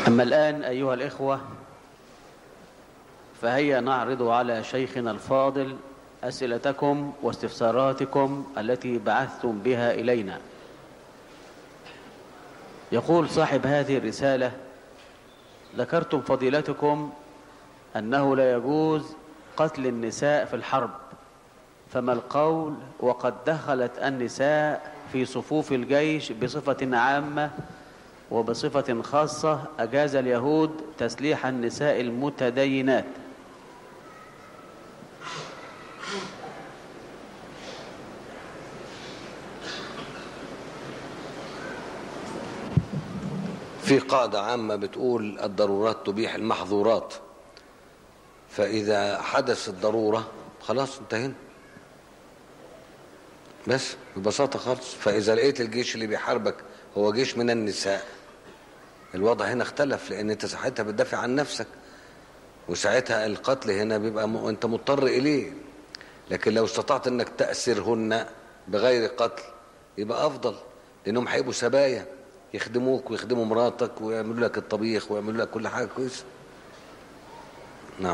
أما الآن أيها الإخوة فهيا نعرض على شيخنا الفاضل أسئلتكم واستفساراتكم التي بعثتم بها إلينا يقول صاحب هذه الرسالة ذكرتم فضيلتكم أنه لا يجوز قتل النساء في الحرب فما القول وقد دخلت النساء في صفوف الجيش بصفة عامة وبصفة خاصة أجاز اليهود تسليح النساء المتدينات في قاعدة عامة بتقول الضرورات تبيح المحظورات فإذا حدث الضرورة خلاص انتهينا بس ببساطة خالص فإذا لقيت الجيش اللي بيحاربك هو جيش من النساء الوضع هنا اختلف لأن أنت ساعتها بتدافع عن نفسك وساعتها القتل هنا بيبقى م... أنت مضطر إليه لكن لو استطعت أنك تأسرهن بغير قتل يبقى أفضل لأنهم هيبقوا سبايا يخدموك ويخدموا مراتك ويعملوا لك الطبيخ ويعملوا لك كل حاجة كويسة نعم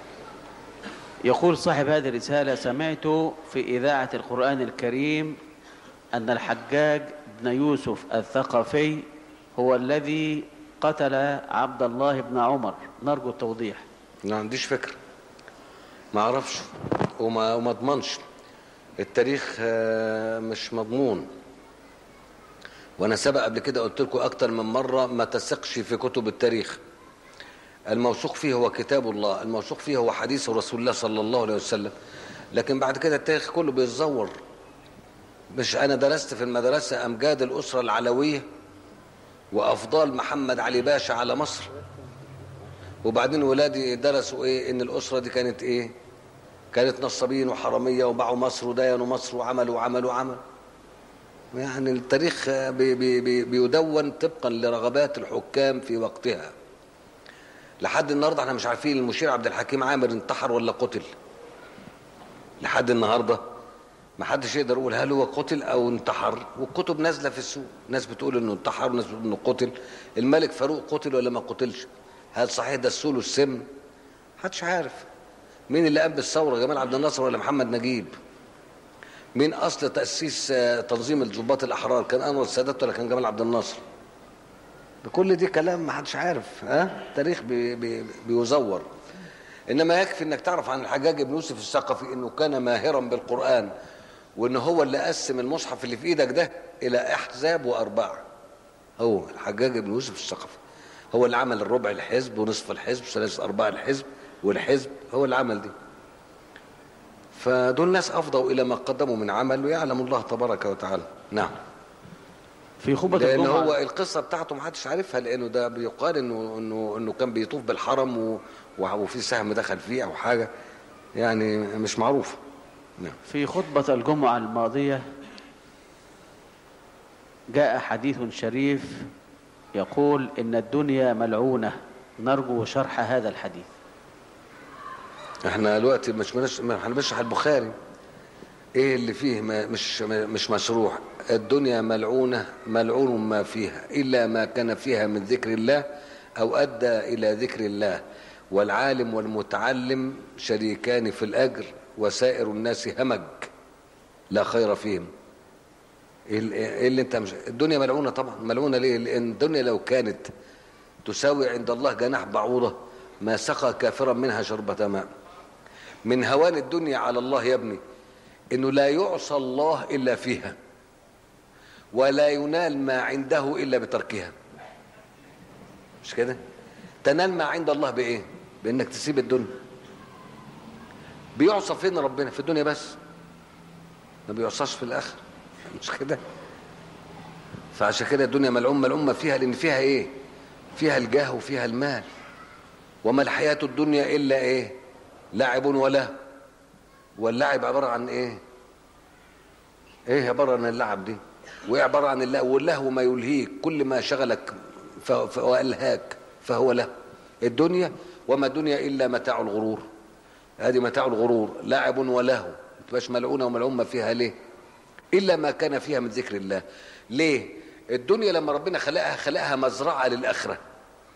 يقول صاحب هذه الرسالة سمعت في إذاعة القرآن الكريم أن الحجاج بن يوسف الثقفي هو الذي قتل عبد الله بن عمر نرجو التوضيح ما عنديش فكرة ما اعرفش وما وما اضمنش التاريخ آه، مش مضمون وانا سبق قبل كده قلت لكم اكتر من مرة ما تثقش في كتب التاريخ الموثوق فيه هو كتاب الله الموثوق فيه هو حديث رسول الله صلى الله عليه وسلم لكن بعد كده التاريخ كله بيتزور مش انا درست في المدرسة امجاد الاسرة العلوية وافضال محمد علي باشا على مصر وبعدين ولادي درسوا ايه ان الاسرة دي كانت ايه كانت نصابين وحرامية وباعوا مصر وداينوا مصر وعملوا وعملوا وعملوا يعني التاريخ بي بي بي بيدون طبقا لرغبات الحكام في وقتها لحد النهارده احنا مش عارفين المشير عبد الحكيم عامر انتحر ولا قتل لحد النهارده ما حدش يقدر يقول هل هو قتل او انتحر والكتب نازله في السوق ناس بتقول انه انتحر وناس بتقول انه قتل الملك فاروق قتل ولا ما قتلش هل صحيح ده السول والسم محدش عارف مين اللي قام بالثوره جمال عبد الناصر ولا محمد نجيب مين اصل تاسيس آه، تنظيم الضباط الاحرار كان انور السادات ولا كان جمال عبد الناصر كل دي كلام ما حدش عارف ها تاريخ بي بي بيزور انما يكفي انك تعرف عن الحجاج بن يوسف الثقفي انه كان ماهرا بالقران وان هو اللي قسم المصحف اللي في ايدك ده الى احزاب وارباع هو الحجاج بن يوسف الثقفي هو اللي عمل الربع الحزب ونصف الحزب وثلاث ارباع الحزب والحزب هو اللي عمل دي فدول ناس افضوا الى ما قدموا من عمل ويعلم الله تبارك وتعالى نعم في خطبة لان الجمعة هو القصه بتاعته ما حدش عارفها لانه ده بيقال انه انه انه كان بيطوف بالحرم و... و- وفي سهم دخل فيه او حاجه يعني مش معروفه نعم في خطبة الجمعة الماضية جاء حديث شريف يقول إن الدنيا ملعونة نرجو شرح هذا الحديث احنا دلوقتي مش منش... ما احنا بنشرح البخاري ايه اللي فيه ما مش مش مشروح الدنيا ملعونه ملعون ما فيها الا ما كان فيها من ذكر الله او ادى الى ذكر الله والعالم والمتعلم شريكان في الاجر وسائر الناس همج لا خير فيهم ايه ال- إيه اللي انت مش الدنيا ملعونه طبعا ملعونه ليه لان الدنيا لو كانت تساوي عند الله جناح بعوضه ما سقى كافرا منها شربة ماء من هوان الدنيا على الله يا ابني انه لا يعصى الله الا فيها ولا ينال ما عنده الا بتركها مش كده تنال ما عند الله بايه بانك تسيب الدنيا بيعصى فين ربنا في الدنيا بس ما بيعصاش في الاخر مش كده فعشان كده الدنيا ملعوم ملعوم ما فيها لان فيها ايه فيها الجاه وفيها المال وما الحياة الدنيا إلا إيه لعب وله واللعب عبارة عن إيه إيه عبارة عن اللعب دي وإيه عبارة عن اللهو واللهو ما يلهيك كل ما شغلك ف- ف- وألهاك فهو له الدنيا وما الدنيا إلا متاع الغرور هذه متاع الغرور لعب ولهو ما تبقاش ملعونة وملعون ما فيها ليه إلا ما كان فيها من ذكر الله ليه الدنيا لما ربنا خلقها خلقها مزرعة للآخرة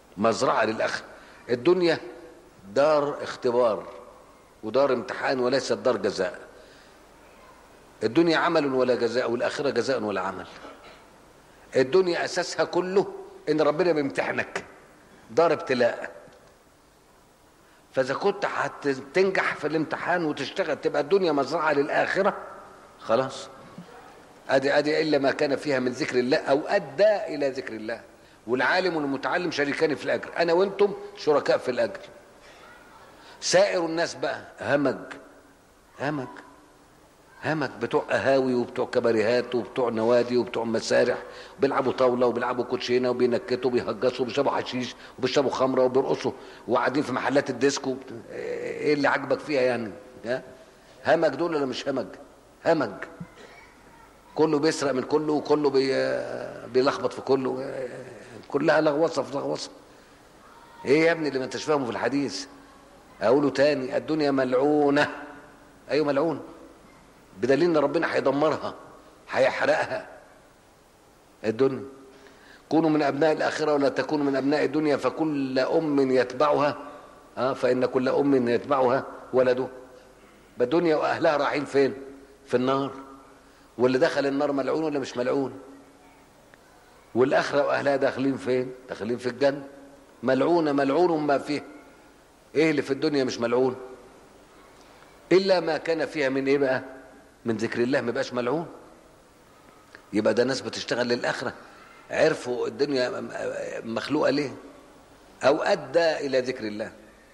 مزرعة للآخرة الدنيا دار اختبار ودار امتحان وليست دار جزاء الدنيا عمل ولا جزاء والآخرة جزاء ولا عمل الدنيا أساسها كله إن ربنا بيمتحنك دار ابتلاء فإذا كنت هتنجح في الامتحان وتشتغل تبقى الدنيا مزرعة للآخرة خلاص ادي ادي الا ما كان فيها من ذكر الله او ادى الى ذكر الله والعالم والمتعلم شريكان في الاجر انا وانتم شركاء في الاجر سائر الناس بقى همج همج همج بتوع قهاوي وبتوع كباريهات وبتوع نوادي وبتوع مسارح بيلعبوا طاوله وبيلعبوا كوتشينه وبينكتوا وبيهجسوا وبيشربوا حشيش وبيشربوا خمره وبيرقصوا وقاعدين في محلات الديسكو ايه اللي عاجبك فيها يعني ها همج دول ولا مش همج همج كله بيسرق من كله وكله بي... بيلخبط في كله كلها لغوصه في لغوصه ايه يا ابني اللي ما انتش فاهمه في الحديث اقوله تاني الدنيا ملعونه ايوه ملعونه بدليل ان ربنا هيدمرها هيحرقها الدنيا كونوا من ابناء الاخره ولا تكونوا من ابناء الدنيا فكل ام يتبعها اه فان كل ام يتبعها ولده الدنيا واهلها رايحين فين في النار واللي دخل النار ملعون ولا مش ملعون والاخره واهلها داخلين فين داخلين في الجنه ملعونه ملعون ما فيه ايه اللي في الدنيا مش ملعون الا ما كان فيها من ايه بقى من ذكر الله ما يبقاش ملعون يبقى ده ناس بتشتغل للاخره عرفوا الدنيا مخلوقه ليه او ادى الى ذكر الله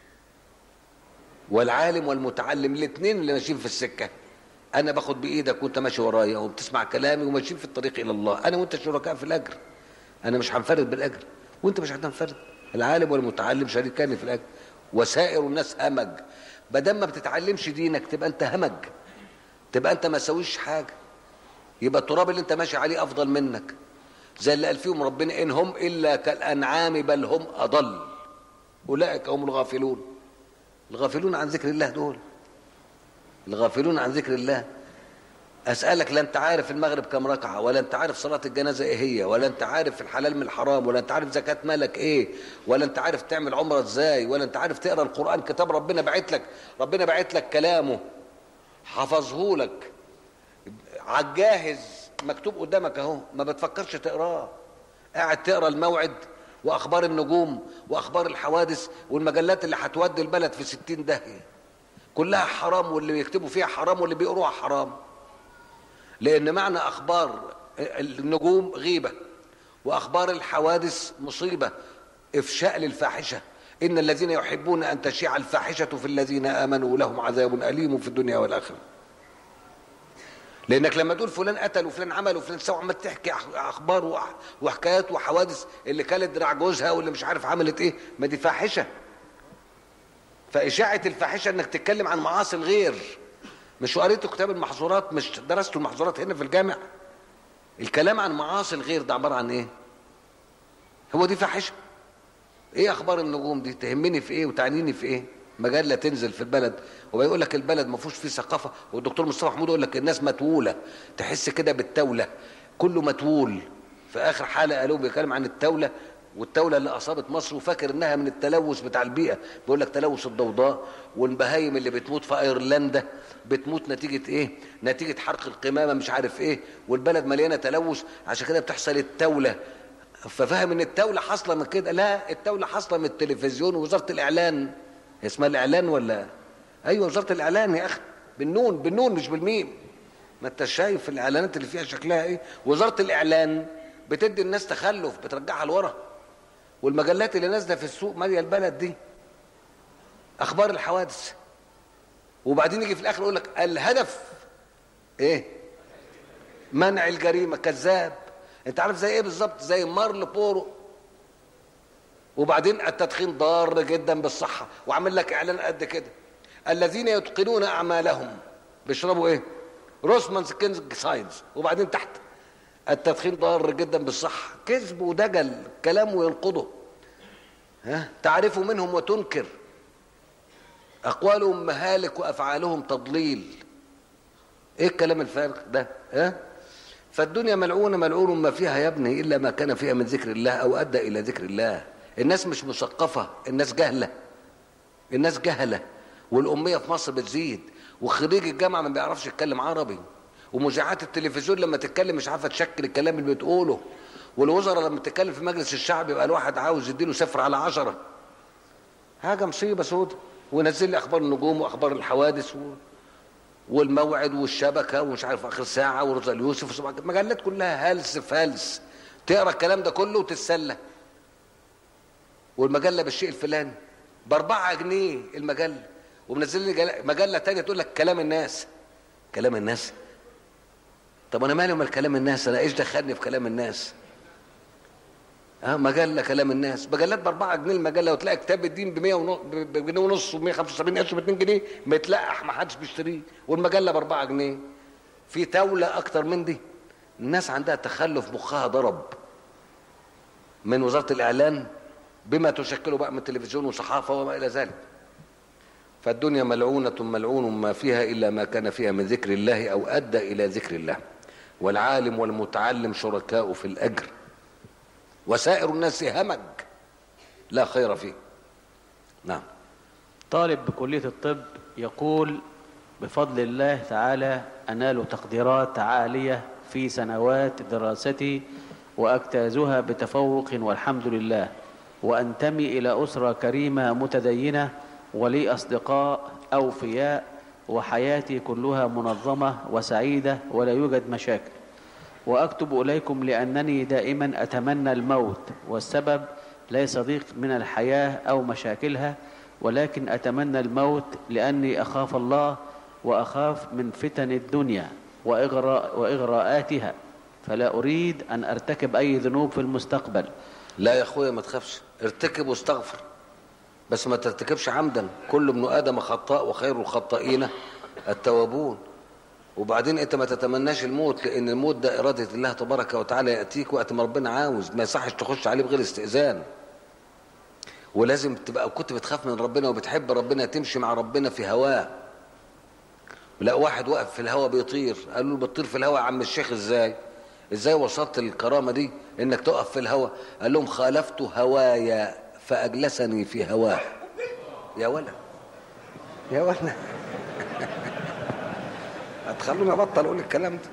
والعالم والمتعلم الاثنين اللي ماشيين في السكه انا باخد بايدك وانت ماشي ورايا وبتسمع كلامي وماشيين في الطريق الى الله انا وانت شركاء في الاجر انا مش هنفرد بالاجر وانت مش هتنفرد العالم والمتعلم شريكان في الاجر وسائر الناس همج بدل ما بتتعلمش دينك تبقى انت همج تبقى انت ما سويش حاجه يبقى التراب اللي انت ماشي عليه افضل منك زي اللي قال فيهم ربنا ان هم الا كالانعام بل هم اضل اولئك هم الغافلون الغافلون عن ذكر الله دول الغافلون عن ذكر الله اسالك لا انت عارف المغرب كم ركعه ولا انت عارف صلاه الجنازه ايه هي ولا انت عارف الحلال من الحرام ولا انت عارف زكاه مالك ايه ولا انت عارف تعمل عمره ازاي ولا انت عارف تقرا القران كتاب ربنا باعت لك ربنا باعت لك كلامه حفظه لك على الجاهز مكتوب قدامك اهو ما بتفكرش تقراه قاعد تقرا الموعد واخبار النجوم واخبار الحوادث والمجلات اللي هتودي البلد في ستين داهيه كلها حرام واللي بيكتبوا فيها حرام واللي بيقروها حرام لان معنى اخبار النجوم غيبه واخبار الحوادث مصيبه افشاء للفاحشه ان الذين يحبون ان تشيع الفاحشه في الذين امنوا لهم عذاب اليم في الدنيا والاخره لانك لما تقول فلان قتل وفلان عمل وفلان سوى عمال تحكي اخبار وحكايات وحوادث اللي كانت دراع جوزها واللي مش عارف عملت ايه ما دي فاحشه فاشاعه الفاحشه انك تتكلم عن معاصي الغير مش قريتوا كتاب المحظورات مش درستوا المحظورات هنا في الجامع الكلام عن معاصي الغير ده عباره عن ايه هو دي فاحشه ايه اخبار النجوم دي تهمني في ايه وتعنيني في ايه مجله تنزل في البلد وبيقول لك البلد ما فيهوش فيه ثقافه والدكتور مصطفى محمود يقول لك الناس متوله تحس كده بالتوله كله متول في اخر حلقه قالوا بيتكلم عن التوله والتولة اللي أصابت مصر وفاكر إنها من التلوث بتاع البيئة بيقول لك تلوث الضوضاء والبهايم اللي بتموت في أيرلندا بتموت نتيجة إيه؟ نتيجة حرق القمامة مش عارف إيه والبلد مليانة تلوث عشان كده بتحصل التولة ففاهم إن التولة حاصلة من كده لا التولة حاصلة من التلفزيون ووزارة الإعلان اسمها الإعلان ولا أيوه وزارة الإعلان يا أخي بالنون بالنون مش بالميم ما انت شايف الاعلانات اللي فيها شكلها ايه وزاره الاعلان بتدي الناس تخلف بترجعها لورا والمجلات اللي نازله في السوق ماليه البلد دي اخبار الحوادث وبعدين يجي في الاخر يقول لك الهدف ايه منع الجريمه كذاب انت عارف زي ايه بالظبط زي مارل بورو وبعدين التدخين ضار جدا بالصحه وعامل لك اعلان قد كده الذين يتقنون اعمالهم بيشربوا ايه روسمان كينز ساينز وبعدين تحت التدخين ضار جدا بالصحة كذب ودجل كلامه ينقضه ها تعرف منهم وتنكر أقوالهم مهالك وأفعالهم تضليل إيه الكلام الفارغ ده ها فالدنيا ملعونة ملعون ما فيها يا ابني إلا ما كان فيها من ذكر الله أو أدى إلى ذكر الله الناس مش مثقفة الناس جهلة الناس جهلة والأمية في مصر بتزيد وخريج الجامعة ما بيعرفش يتكلم عربي ومذيعات التلفزيون لما تتكلم مش عارفة تشكل الكلام اللي بتقوله والوزراء لما تتكلم في مجلس الشعب يبقى الواحد عاوز يديله صفر على عشرة حاجة مصيبة سودة وينزل لي أخبار النجوم وأخبار الحوادث و... والموعد والشبكة ومش عارف آخر ساعة ورضا اليوسف مجلات كلها هلس في هلس تقرا الكلام ده كله وتتسلى والمجله بالشيء الفلاني باربعة جنيه المجله ومنزل لي مجله تانية تقول لك كلام الناس كلام الناس طب انا مالي ومال كلام الناس انا ايش دخلني في كلام الناس اه مجله كلام الناس مجلات باربعة جنيه المجله وتلاقي كتاب الدين ب 100 ونص بجنيه ونص و 175 قرش ب 2 جنيه متلقح ما حدش بيشتريه والمجله باربعة جنيه في تولة اكتر من دي الناس عندها تخلف مخها ضرب من وزارة الإعلان بما تشكله بقى من تلفزيون وصحافة وما إلى ذلك فالدنيا ملعونة ملعون ما فيها إلا ما كان فيها من ذكر الله أو أدى إلى ذكر الله والعالم والمتعلم شركاء في الأجر وسائر الناس همج لا خير فيه نعم طالب بكلية الطب يقول بفضل الله تعالى أنال تقديرات عالية في سنوات دراستي وأجتازها بتفوق والحمد لله وأنتمي إلى أسرة كريمة متدينة ولي أصدقاء أوفياء وحياتي كلها منظمة وسعيدة ولا يوجد مشاكل وأكتب إليكم لأنني دائما أتمنى الموت والسبب ليس ضيق من الحياة أو مشاكلها ولكن أتمنى الموت لأني أخاف الله وأخاف من فتن الدنيا وإغراء وإغراءاتها فلا أريد أن أرتكب أي ذنوب في المستقبل لا يا أخويا ما تخافش ارتكب واستغفر بس ما ترتكبش عمدا كل ابن آدم خطاء وخير الخطائين التوابون وبعدين انت ما تتمناش الموت لان الموت ده اراده الله تبارك وتعالى ياتيك وقت ما ربنا عاوز ما يصحش تخش عليه بغير استئذان ولازم تبقى كنت بتخاف من ربنا وبتحب ربنا تمشي مع ربنا في هواه لا واحد واقف في الهوا بيطير قالوا له بتطير في الهوا يا عم الشيخ ازاي ازاي وصلت الكرامه دي انك تقف في الهوا قال لهم خالفت هوايا فاجلسني في هواه يا ولا يا ولا هتخلوني ابطل اقول الكلام ده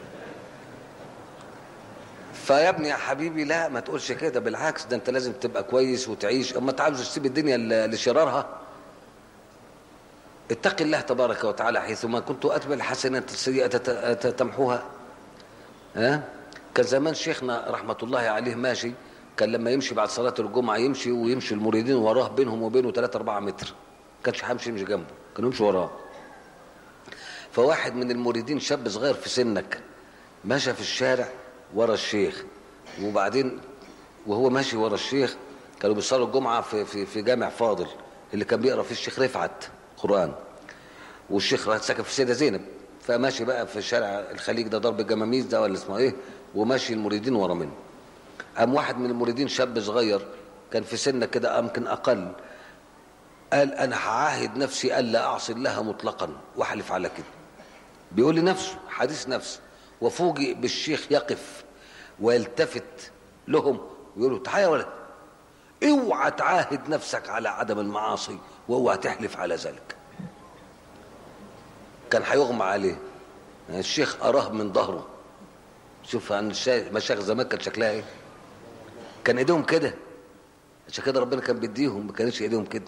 فيا ابني يا حبيبي لا ما تقولش كده بالعكس ده انت لازم تبقى كويس وتعيش اما انت عاوز تسيب الدنيا ل- لشرارها اتق الله تبارك وتعالى حيثما كنت اتبع الحسنات السيئه تت- تمحوها ها كان زمان شيخنا رحمه الله عليه ماشي كان لما يمشي بعد صلاه الجمعه يمشي ويمشي المريدين وراه بينهم وبينه 3 4 متر كانش هيمشي يمشي جنبه كانوا يمشي وراه فواحد من المريدين شاب صغير في سنك مشى في الشارع ورا الشيخ وبعدين وهو ماشي ورا الشيخ كانوا بيصلوا الجمعه في في في جامع فاضل اللي كان بيقرا فيه الشيخ رفعت قران والشيخ راح ساكن في سيده زينب فماشي بقى في شارع الخليج ده ضرب الجماميز ده ولا اسمه ايه وماشي المريدين ورا منه قام واحد من المريدين شاب صغير كان في سنه كده يمكن اقل قال انا هعاهد نفسي الا اعصي الله مطلقا واحلف على كده بيقول لنفسه حديث نفس وفوجئ بالشيخ يقف ويلتفت لهم ويقول له تعالى يا ولد اوعى تعاهد نفسك على عدم المعاصي واوعى تحلف على ذلك كان هيغمى عليه الشيخ اراه من ظهره شوف عن الشا- مشايخ زمان كان شكلها ايه كان ايديهم كده عشان كده ربنا كان بيديهم ما كانتش ايديهم كده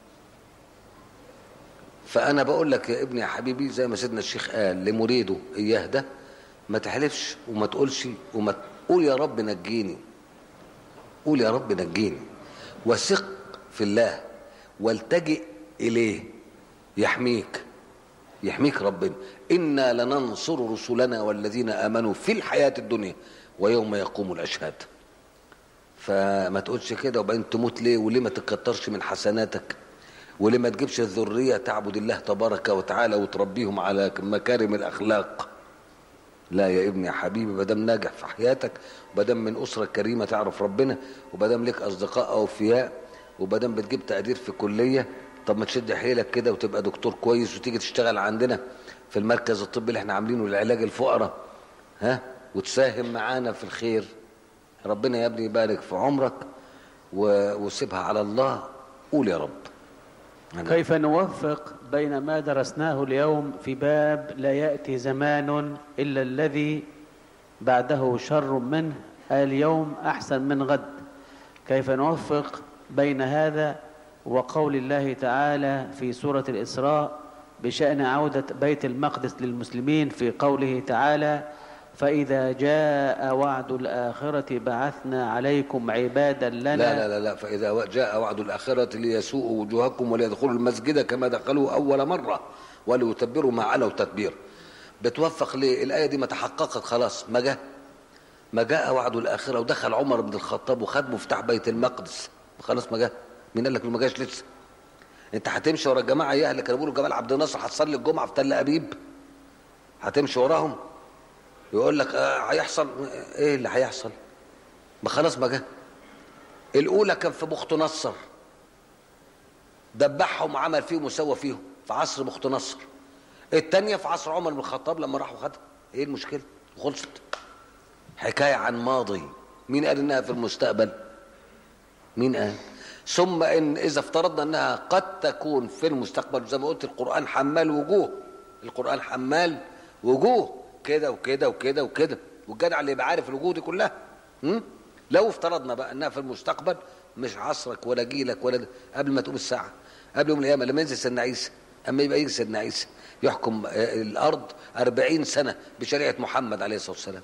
فانا بقول لك يا ابني يا حبيبي زي ما سيدنا الشيخ قال لمريده اياه ده ما تحلفش وما تقولش وما تقول يا رب نجيني قول يا رب نجيني وثق في الله والتجئ اليه يحميك يحميك ربنا انا لننصر رسلنا والذين امنوا في الحياه الدنيا ويوم يقوم الاشهاد فما تقولش كده وبعدين تموت ليه وليه ما تكترش من حسناتك وليه ما تجيبش الذريه تعبد الله تبارك وتعالى وتربيهم على مكارم الاخلاق لا يا ابني يا حبيبي ما دام ناجح في حياتك وما دام من اسره كريمه تعرف ربنا وما دام لك اصدقاء اوفياء وما دام بتجيب تقدير في كليه طب ما تشد حيلك كده وتبقى دكتور كويس وتيجي تشتغل عندنا في المركز الطبي اللي احنا عاملينه لعلاج الفقراء ها وتساهم معانا في الخير ربنا يا ابني يبارك في عمرك و- وسيبها على الله قول يا رب أنا- كيف نوفق بين ما درسناه اليوم في باب لا يأتي زمان إلا الذي بعده شر منه اليوم أحسن من غد كيف نوفق بين هذا وقول الله تعالى في سورة الإسراء بشأن عودة بيت المقدس للمسلمين في قوله تعالى فإذا جاء وعد الآخرة بعثنا عليكم عبادا لنا لا لا لا لا فإذا جاء وعد الآخرة ليسوءوا وجوهكم وليدخلوا المسجد كما دخلوه أول مرة وليتبروا ما علوا تتبير بتوفق ليه الآية دي ما تحققت خلاص ما جاء ما جاء وعد الآخرة ودخل عمر بن الخطاب وخد مفتاح بيت المقدس خلاص ما جاء مين قال لك إنه ما جاش لسه انت هتمشي ورا الجماعه اياها اللي كانوا بيقولوا جمال عبد الناصر هتصلي الجمعه في تل ابيب هتمشي وراهم يقول لك آه هيحصل ايه اللي هيحصل ما خلاص ما جه الاولى كان في بخت نصر دبحهم وعمل فيهم وسوى فيهم في عصر بخت نصر الثانيه في عصر عمر بن الخطاب لما راحوا خدها ايه المشكله خلصت حكايه عن ماضي مين قال انها في المستقبل مين قال ثم ان اذا افترضنا انها قد تكون في المستقبل زي ما قلت القران حمال وجوه القران حمال وجوه كده وكده وكده وكده والجدع اللي يبقى عارف الوجوه دي كلها م? لو افترضنا بقى انها في المستقبل مش عصرك ولا جيلك ولا قبل ما تقوم الساعه قبل يوم القيامه لما ينزل سيدنا عيسى اما يبقى يجي سيدنا عيسى يحكم آه، الارض أربعين سنه بشريعه محمد عليه الصلاه والسلام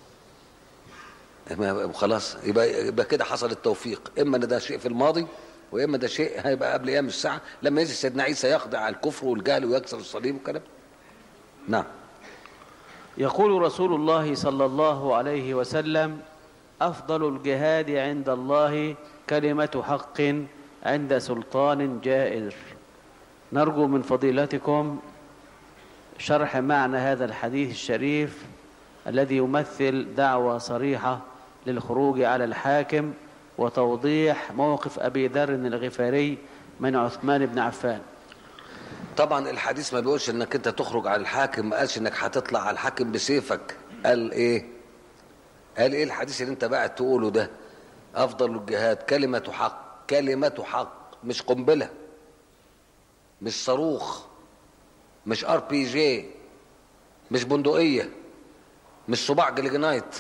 ما- خلاص يبقى يبقى كده حصل التوفيق اما ان ده شيء في الماضي واما ده شيء هيبقى قبل ايام الساعه لما ينزل سيدنا عيسى يقضي على الكفر والجهل ويكسر الصليب والكلام نعم يقول رسول الله صلى الله عليه وسلم أفضل الجهاد عند الله كلمة حق عند سلطان جائر نرجو من فضيلتكم شرح معنى هذا الحديث الشريف الذي يمثل دعوة صريحة للخروج على الحاكم وتوضيح موقف أبي ذر الغفاري من عثمان بن عفان طبعا الحديث ما بيقولش انك انت تخرج على الحاكم ما قالش انك هتطلع على الحاكم بسيفك قال ايه قال ايه الحديث اللي انت بقى تقوله ده افضل الجهاد كلمة حق كلمة حق مش قنبلة مش صاروخ مش ار بي جي مش بندقية مش صباع جلجنايت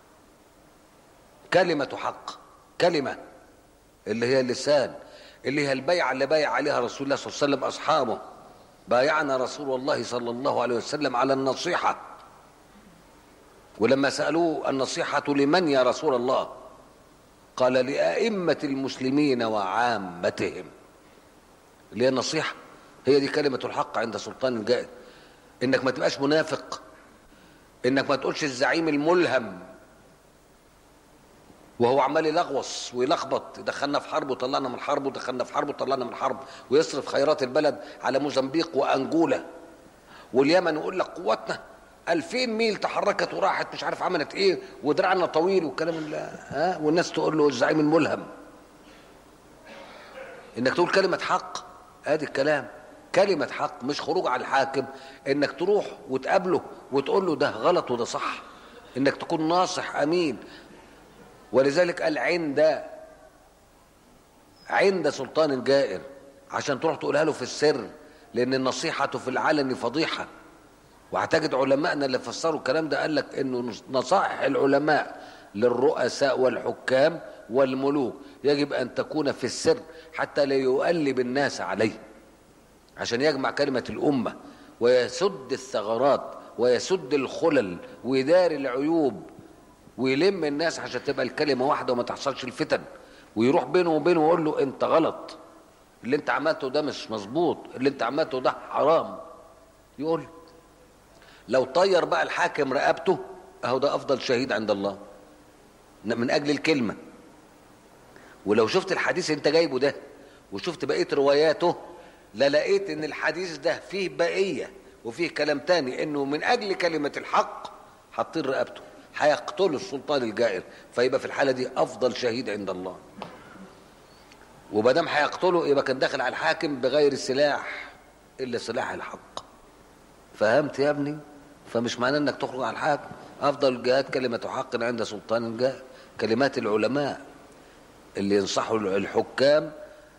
كلمة حق كلمة اللي هي اللسان اللي هي البيعة اللي بايع عليها رسول الله صلى الله عليه وسلم أصحابه بايعنا رسول الله صلى الله عليه وسلم على النصيحة ولما سألوه النصيحة لمن يا رسول الله قال لأئمة المسلمين وعامتهم اللي هي النصيحة هي دي كلمة الحق عند سلطان الجائر انك ما تبقاش منافق انك ما تقولش الزعيم الملهم وهو عمال يلغوص ويلخبط دخلنا في حرب وطلعنا من حرب ودخلنا في حرب وطلعنا من حرب ويصرف خيرات البلد على موزمبيق وانجولا واليمن يقول لك قواتنا 2000 ميل تحركت وراحت مش عارف عملت ايه ودراعنا طويل والكلام اللي ها والناس تقول له الزعيم الملهم انك تقول كلمه حق ادي الكلام كلمه حق مش خروج على الحاكم انك تروح وتقابله وتقول له ده غلط وده صح انك تكون ناصح امين ولذلك قال عند عند سلطان جائر عشان تروح تقولها له في السر لان النصيحة في العلن فضيحة وهتجد علمائنا اللي فسروا الكلام ده قال لك انه نصائح العلماء للرؤساء والحكام والملوك يجب ان تكون في السر حتى لا يؤلب الناس عليه عشان يجمع كلمة الأمة ويسد الثغرات ويسد الخلل ويداري العيوب ويلم الناس عشان تبقى الكلمة واحدة وما تحصلش الفتن ويروح بينه وبينه ويقول له انت غلط اللي انت عملته ده مش مظبوط اللي انت عملته ده حرام يقول لو طير بقى الحاكم رقبته اهو ده افضل شهيد عند الله من اجل الكلمة ولو شفت الحديث اللي انت جايبه ده وشفت بقية رواياته لا لقيت ان الحديث ده فيه بقية وفيه كلام تاني انه من اجل كلمة الحق هتطير رقبته هيقتله السلطان الجائر فيبقى في الحالة دي افضل شهيد عند الله ومادام هيقتله يبقى كان داخل على الحاكم بغير سلاح الا سلاح الحق فهمت يا ابني فمش معناه انك تخرج على الحاكم افضل الجهاد كلمة حق عند سلطان الجائر كلمات العلماء اللي ينصحوا الحكام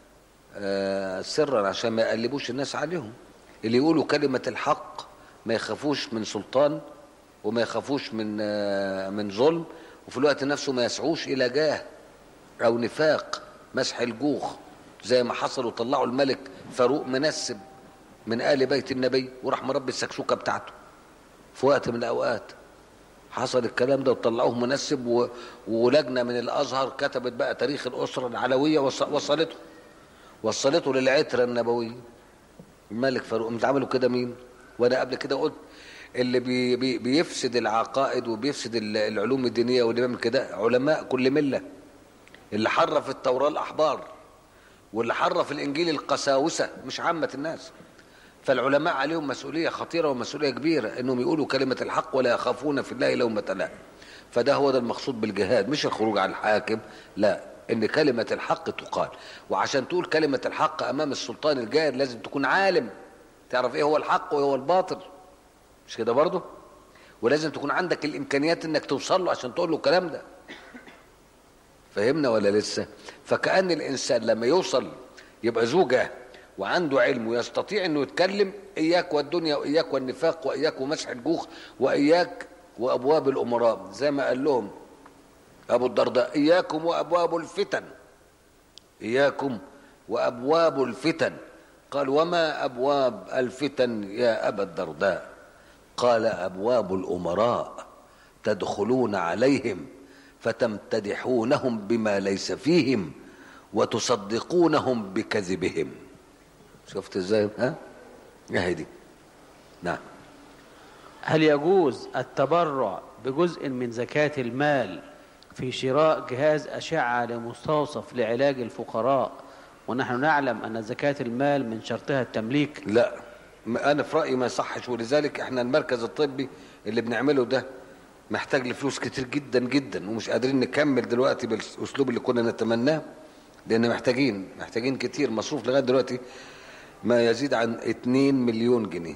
آه، سرا عشان ما يقلبوش الناس عليهم اللي يقولوا كلمة الحق ما يخافوش من سلطان وما يخافوش من آه، من ظلم وفي الوقت نفسه ما يسعوش إلى جاه أو نفاق مسح الجوخ زي ما حصل وطلعوا الملك فاروق منسب من آل بيت النبي وراح مربي السكسوكة بتاعته في وقت من الأوقات حصل الكلام ده وطلعوه منسب و... ولجنة من الأزهر كتبت بقى تاريخ الأسرة العلوية وص... وصلته وصلته للعترة النبوية الملك فاروق مش عملوا كده مين وانا قبل كده قلت اللي بي بي بيفسد العقائد وبيفسد ال- العلوم الدينية واللي بيعمل كده علماء كل ملة اللي حرف التوراة الأحبار واللي حرف الإنجيل القساوسة مش عامة الناس فالعلماء عليهم مسؤولية خطيرة ومسؤولية كبيرة انهم يقولوا كلمة الحق ولا يخافون في الله لومة لائم فده هو ده المقصود بالجهاد مش الخروج على الحاكم لا ان كلمة الحق تقال وعشان تقول كلمة الحق امام السلطان الجائر لازم تكون عالم تعرف ايه هو الحق وايه هو الباطل مش كده برضه ولازم تكون عندك الامكانيات انك توصل له عشان تقول له الكلام ده فهمنا ولا لسه فكأن الإنسان لما يوصل يبقى زوجة وعنده علم ويستطيع أنه يتكلم إياك والدنيا وإياك والنفاق وإياك ومسح الجوخ وإياك وأبواب الأمراء زي ما قال لهم أبو الدرداء إياكم وأبواب الفتن إياكم وأبواب الفتن قال وما أبواب الفتن يا أبا الدرداء قال أبواب الأمراء تدخلون عليهم فتمتدحونهم بما ليس فيهم وتصدقونهم بكذبهم شفت ازاي ها اهي دي نعم هل يجوز التبرع بجزء من زكاة المال في شراء جهاز أشعة لمستوصف لعلاج الفقراء ونحن نعلم أن زكاة المال من شرطها التمليك لا ما انا في رايي ما يصحش ولذلك احنا المركز الطبي اللي بنعمله ده محتاج لفلوس كتير جدا جدا ومش قادرين نكمل دلوقتي بالاسلوب اللي كنا نتمناه لان محتاجين محتاجين كتير مصروف لغايه دلوقتي ما يزيد عن 2 مليون جنيه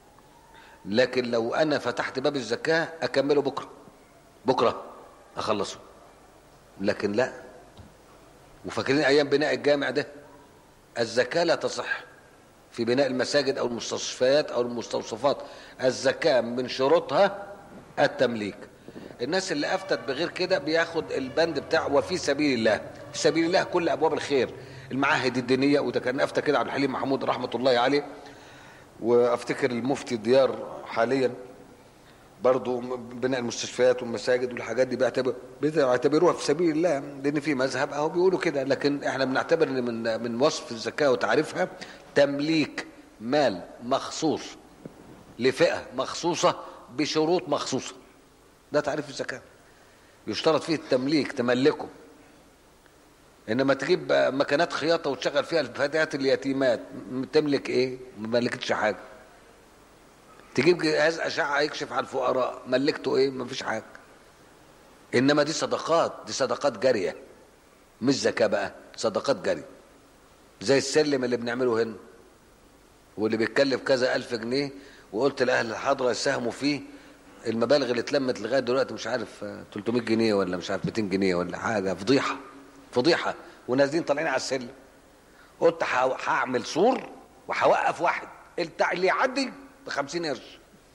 لكن لو انا فتحت باب الزكاه اكمله بكره بكره اخلصه لكن لا وفاكرين ايام بناء الجامع ده الزكاه لا تصح في بناء المساجد او المستشفيات او المستوصفات الزكاه من شروطها التمليك الناس اللي افتت بغير كده بياخد البند بتاع وفي سبيل الله في سبيل الله كل ابواب الخير المعاهد الدينيه وده كان افتى كده عبد الحليم محمود رحمه الله عليه وافتكر المفتي ديار حاليا برضو بناء المستشفيات والمساجد والحاجات دي بيعتبر بيعتبروها في سبيل الله لان في مذهب اهو بيقولوا كده لكن احنا بنعتبر ان من من وصف الزكاه وتعريفها تمليك مال مخصوص لفئه مخصوصه بشروط مخصوصه ده تعريف الزكاه يشترط فيه التمليك تملكه انما تجيب مكانات خياطه وتشغل فيها الفتيات اليتيمات تملك ايه ما ملكتش حاجه تجيب جهاز اشعه يكشف على الفقراء ملكته ايه ما فيش حاجه انما دي صدقات دي صدقات جاريه مش زكاه بقى صدقات جاريه زي السلم اللي بنعمله هنا واللي بيتكلف كذا الف جنيه وقلت لاهل الحضره يساهموا فيه المبالغ اللي اتلمت لغايه دلوقتي مش عارف 300 جنيه ولا مش عارف 200 جنيه ولا حاجه فضيحه فضيحه ونازلين طالعين على السلم قلت هعمل سور وهوقف واحد اللي يعدي ب 50 قرش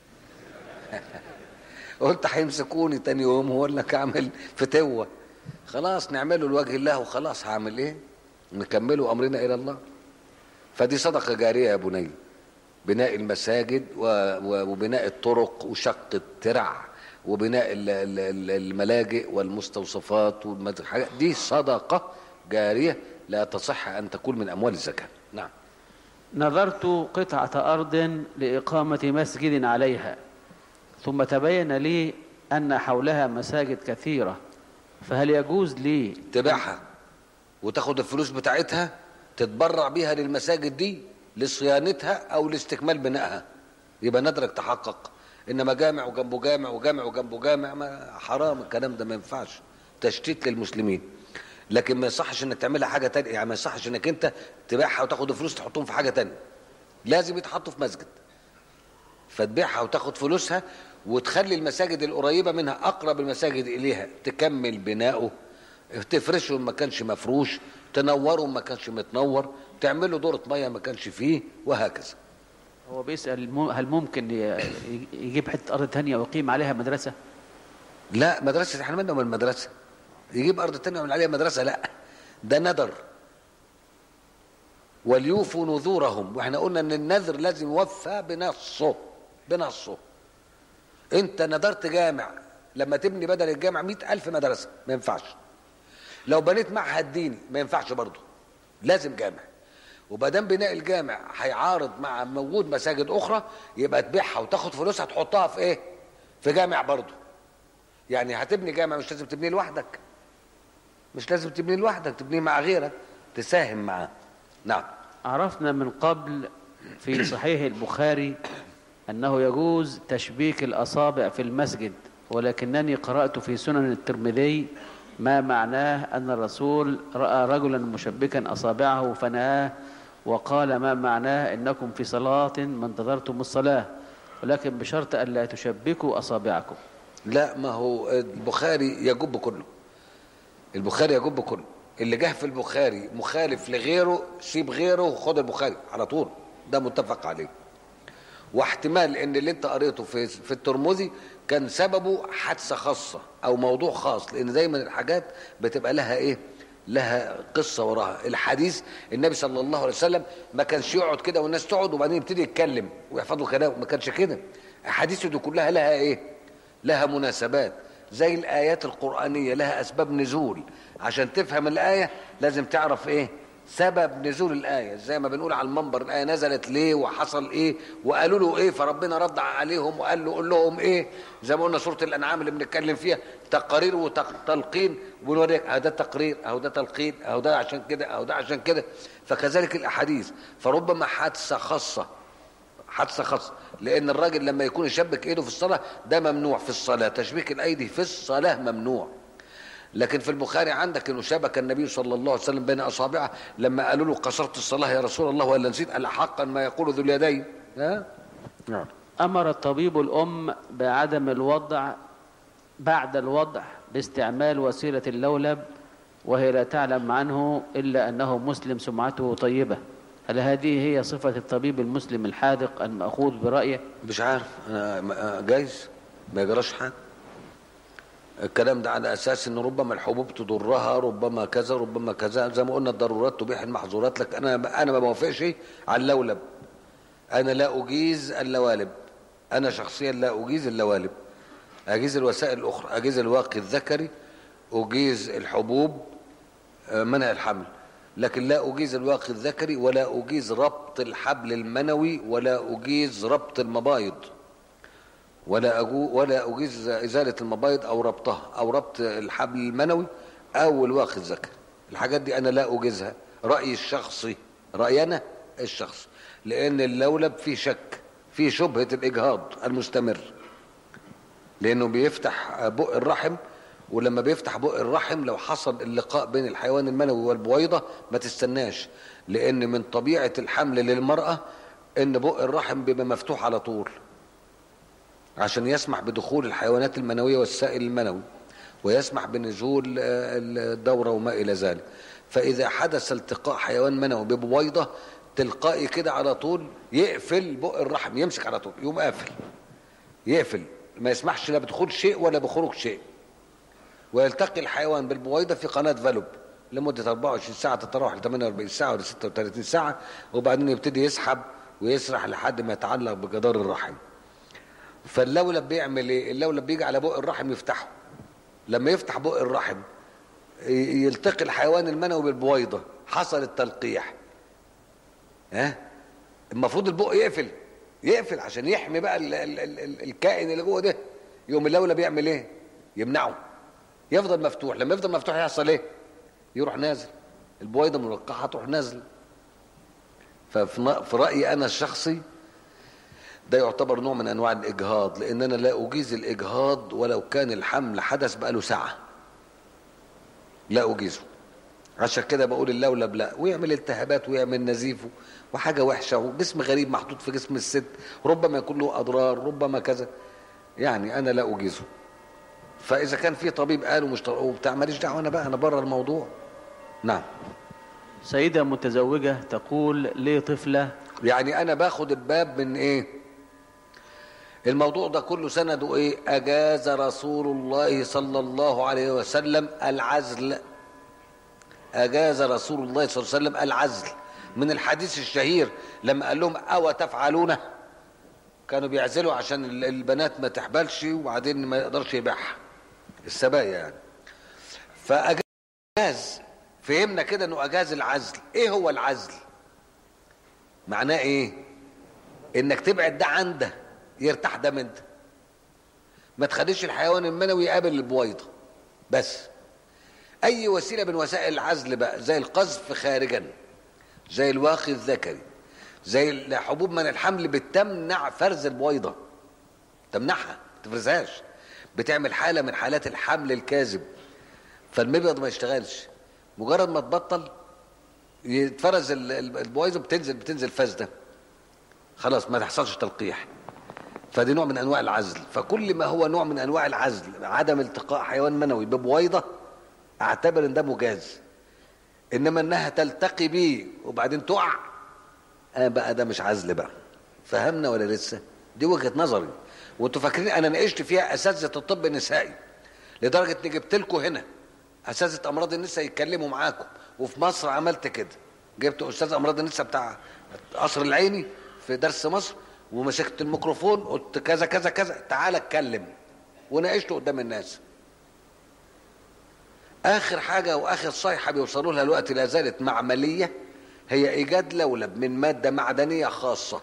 قلت هيمسكوني تاني يوم وأقول لك اعمل فتوه خلاص نعمله لوجه الله وخلاص هعمل ايه نكمله امرنا الى الله فدي صدقه جاريه يا بني بناء المساجد وبناء الطرق وشق الترع وبناء الملاجئ والمستوصفات والحاجات دي صدقه جاريه لا تصح ان تكون من اموال الزكاه نعم نظرت قطعة أرض لإقامة مسجد عليها ثم تبين لي أن حولها مساجد كثيرة فهل يجوز لي تبيعها وتاخد الفلوس بتاعتها تتبرع بيها للمساجد دي لصيانتها أو لاستكمال بنائها يبقى نادرك تحقق إنما جامع وجنبه جامع وجامع وجنبه جامع ما حرام الكلام ده ما ينفعش تشتيت للمسلمين لكن ما يصحش انك تعملها حاجه تانية يعني ما يصحش انك انت تبيعها وتاخد الفلوس تحطهم في حاجه تانية لازم يتحطوا في مسجد فتبيعها وتاخد فلوسها وتخلي المساجد القريبه منها اقرب المساجد اليها تكمل بناؤه تفرشه ما كانش مفروش تنوره ما كانش متنور تعمله دورة مية ما كانش فيه وهكذا هو بيسأل مو- هل ممكن ي- يجيب حتة أرض تانية ويقيم عليها مدرسة لا مدرسة احنا مالنا من المدرسة يجيب أرض تانية ويعمل عليها مدرسة لا ده ندر وليوفوا نذورهم واحنا قلنا ان النذر لازم يوفى بنصه بنصه انت نذرت جامع لما تبني بدل الجامع مئة ألف مدرسة ما ينفعش لو بنيت معهد ديني ما ينفعش برضه لازم جامع وبدام بناء الجامع هيعارض مع موجود مساجد اخرى يبقى تبيعها وتاخد فلوسها تحطها في ايه في جامع برضه يعني هتبني جامع مش لازم تبنيه لوحدك مش لازم تبنيه لوحدك تبنيه مع غيرك تساهم معاه نعم عرفنا من قبل في صحيح البخاري أنه يجوز تشبيك الأصابع في المسجد ولكنني قرأت في سنن الترمذي ما معناه أن الرسول رأى رجلا مشبكا أصابعه فنهاه وقال ما معناه إنكم في صلاة ما انتظرتم الصلاة ولكن بشرط ألا تشبكوا أصابعكم لا ما هو البخاري يجب كله البخاري يجب كله اللي جه في البخاري مخالف لغيره سيب غيره وخد البخاري على طول ده متفق عليه واحتمال ان اللي انت قريته في في الترمذي كان سببه حادثه خاصه او موضوع خاص لان دايما الحاجات بتبقى لها ايه لها قصه وراها الحديث النبي صلى الله عليه وسلم ما كانش يقعد كده والناس تقعد وبعدين يبتدي يتكلم ويحفظوا كلامه ما كانش كده احاديثه دي كلها لها ايه لها مناسبات زي الايات القرانيه لها اسباب نزول عشان تفهم الايه لازم تعرف ايه سبب نزول الآية زي ما بنقول على المنبر الآية نزلت ليه وحصل إيه وقالوا له إيه فربنا رد عليهم وقال له قول لهم إيه زي ما قلنا سورة الأنعام اللي بنتكلم فيها تقارير وتلقين ونوريك أهو ده تقرير أهو ده تلقين أهو ده عشان كده أهو ده عشان كده فكذلك الأحاديث فربما حادثة خاصة حادثة خاصة لأن الراجل لما يكون يشبك إيده في الصلاة ده ممنوع في الصلاة تشبيك الأيدي في الصلاة ممنوع لكن في البخاري عندك انه شبك النبي صلى الله عليه وسلم بين اصابعه لما قالوا له قصرت الصلاه يا رسول الله ولا نسيت قال حقا ما يقول ذو اليدين ها نعم أمر الطبيب الأم بعدم الوضع بعد الوضع باستعمال وسيلة اللولب وهي لا تعلم عنه إلا أنه مسلم سمعته طيبة هل هذه هي صفة الطبيب المسلم الحاذق المأخوذ برأيه مش عارف أنا ما- جايز ما يجراش حاجه الكلام ده على اساس ان ربما الحبوب تضرها ربما كذا ربما كذا زي ما قلنا الضرورات تبيح المحظورات لك انا انا ما بوافقش على اللولب انا لا اجيز اللوالب انا شخصيا لا اجيز اللوالب اجيز الوسائل الاخرى اجيز الواقي الذكري اجيز الحبوب آه، منع الحمل لكن لا اجيز الواقي الذكري ولا اجيز ربط الحبل المنوي ولا اجيز ربط المبايض ولا أجو ولا أجيز إزالة المبايض أو ربطها أو ربط الحبل المنوي أو الواقي الذكري الحاجات دي أنا لا أجيزها رأيي الشخصي رأيي أنا الشخصي لأن اللولب فيه شك فيه شبهة الإجهاض المستمر لأنه بيفتح بق الرحم ولما بيفتح بق الرحم لو حصل اللقاء بين الحيوان المنوي والبويضة ما تستناش لأن من طبيعة الحمل للمرأة إن بق الرحم بيبقى مفتوح على طول عشان يسمح بدخول الحيوانات المنوية والسائل المنوي ويسمح بنزول آه، الدورة وما إلى ذلك فإذا حدث التقاء حيوان منوي ببويضة تلقائي كده على طول يقفل بق الرحم يمسك على طول يقوم قافل يقفل ما يسمحش لا بدخول شيء ولا بخروج شيء ويلتقي الحيوان بالبويضة في قناة فالوب لمدة 24 ساعة تتراوح ل 48 ساعة ولا 36 ساعة وبعدين يبتدي يسحب ويسرح لحد ما يتعلق بجدار الرحم فاللولب بيعمل ايه اللولب بيجي على بق الرحم يفتحه لما يفتح بق الرحم ي- يلتقي الحيوان المنوي بالبويضة حصل التلقيح ها المفروض البق يقفل يقفل عشان يحمي بقى ال ال ال ال الكائن اللي جوه ده يقوم اللولب يعمل ايه يمنعه يفضل مفتوح لما يفضل مفتوح يحصل ايه يروح نازل البويضة ملقحة تروح نازل ففي ن- في رأيي أنا الشخصي ده يعتبر نوع من انواع الاجهاض لان انا لا اجيز الاجهاض ولو كان الحمل حدث بقاله ساعه لا اجيزه عشان كده بقول اللولب لا ويعمل التهابات ويعمل نزيف وحاجه وحشه وجسم غريب محطوط في جسم الست ربما يكون له اضرار ربما كذا يعني انا لا اجيزه فاذا كان في طبيب قال ومش طبيب وبتاع ماليش دعوه انا بقى انا بره الموضوع نعم سيدة متزوجة تقول لي طفلة يعني انا باخد الباب من ايه الموضوع ده كله سنده ايه اجاز رسول الله صلى الله عليه وسلم العزل اجاز رسول الله صلى الله عليه وسلم العزل من الحديث الشهير لما قال لهم او تفعلون كانوا بيعزلوا عشان ال- البنات ما تحبلش وبعدين ما يقدرش يبيعها السبايا يعني فاجاز فهمنا كده انه اجاز العزل ايه هو العزل معناه ايه انك تبعد ده عن ده يرتاح ده من ده ما تخليش الحيوان المنوي يقابل البويضه بس اي وسيله من وسائل العزل بقى زي القذف خارجا زي الواقي الذكري زي الحبوب من الحمل بتمنع فرز البويضه تمنعها ما تفرزهاش بتعمل حاله من حالات الحمل الكاذب فالمبيض ما يشتغلش مجرد ما تبطل يتفرز ال- ال- البويضه بتنزل بتنزل فاسده خلاص ما تحصلش تلقيح فدي نوع من انواع العزل فكل ما هو نوع من انواع العزل عدم التقاء حيوان منوي ببويضه اعتبر ان ده مجاز انما انها تلتقي بيه وبعدين تقع انا بقى ده مش عزل بقى فهمنا ولا لسه دي وجهه نظري وانتوا فاكرين انا ناقشت فيها اساتذه الطب النسائي لدرجه اني جبت لكم هنا اساتذه امراض النساء يتكلموا معاكم وفي مصر عملت كده جبت استاذ امراض النساء بتاع قصر العيني في درس مصر ومسكت الميكروفون قلت كذا كذا كذا تعال اتكلم وناقشته قدام الناس اخر حاجه واخر صيحه بيوصلوا لها الوقت لا زالت معمليه هي ايجاد لولب من ماده معدنيه خاصه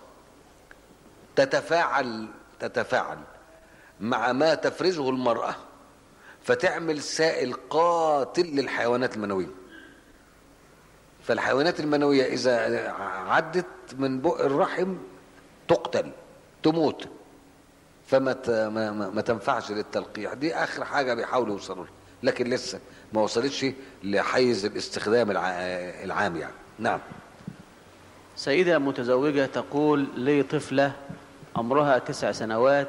تتفاعل تتفاعل مع ما تفرزه المراه فتعمل سائل قاتل للحيوانات المنويه فالحيوانات المنويه اذا عدت من بق الرحم تقتل تموت فما ت- ما, ما, ما تنفعش للتلقيح دي اخر حاجه بيحاولوا يوصلوا لها لكن لسه ما وصلتش لحيز الاستخدام الع- العام يعني نعم سيدة متزوجة تقول لي طفلة عمرها تسع سنوات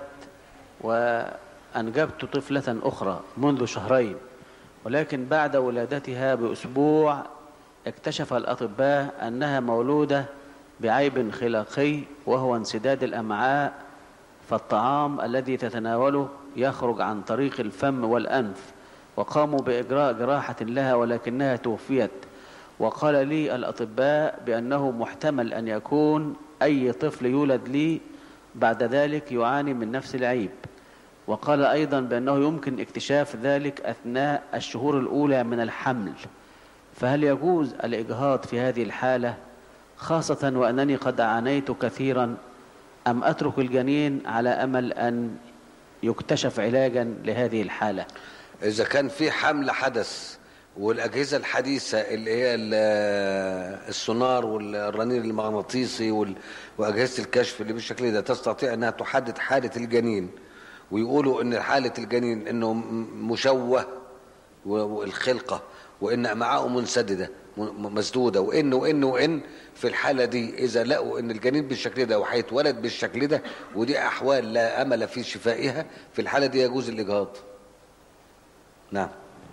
وأنجبت طفلة أخرى منذ شهرين ولكن بعد ولادتها بأسبوع اكتشف الأطباء أنها مولودة بعيب خلقي وهو انسداد الأمعاء فالطعام الذي تتناوله يخرج عن طريق الفم والأنف وقاموا بإجراء جراحة لها ولكنها توفيت وقال لي الأطباء بأنه محتمل أن يكون أي طفل يولد لي بعد ذلك يعاني من نفس العيب وقال أيضا بأنه يمكن اكتشاف ذلك أثناء الشهور الأولى من الحمل فهل يجوز الإجهاض في هذه الحالة خاصة وأنني قد عانيت كثيرا أم أترك الجنين على أمل أن يكتشف علاجا لهذه الحالة اذا كان في حمل حدث والاجهزه الحديثه اللي هي ال- السونار والرنين المغناطيسي وال- واجهزه الكشف اللي بالشكل ده تستطيع انها تحدد حاله الجنين ويقولوا ان حاله الجنين انه م- مشوه و- والخلقه وان امعاءه منسدده م- مسدوده وان وان وان في الحاله دي اذا لقوا ان الجنين بالشكل ده وهيتولد بالشكل ده ودي احوال لا امل في شفائها في الحاله دي يجوز الاجهاض نعم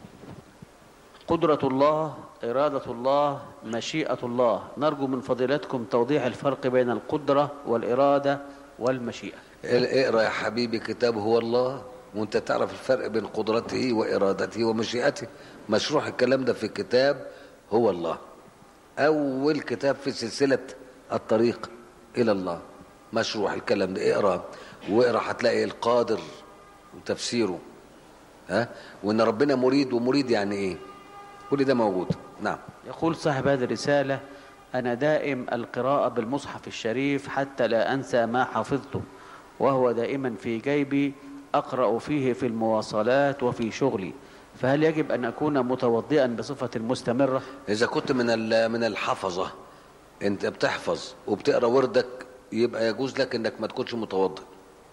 قدرة الله إرادة الله مشيئة الله نرجو من فضيلتكم توضيح الفرق بين القدرة والإرادة والمشيئة اقرا يا حبيبي كتاب هو الله وانت تعرف الفرق بين قدرته وارادته ومشيئته مشروح الكلام ده في كتاب هو الله اول كتاب في سلسله الطريق الى الله مشروح الكلام ده اقرا واقرا هتلاقي القادر وتفسيره ها وان ربنا مريد ومريد يعني ايه كل ده موجود نعم يقول صاحب هذه الرسالة أنا دائم القراءة بالمصحف الشريف حتى لا أنسى ما حفظته وهو دائما في جيبي أقرأ فيه في المواصلات وفي شغلي فهل يجب أن أكون متوضئا بصفة مستمرة إذا كنت من ال- من الحفظة أنت بتحفظ وبتقرا وردك يبقى يجوز لك إنك ما تكونش متوضئ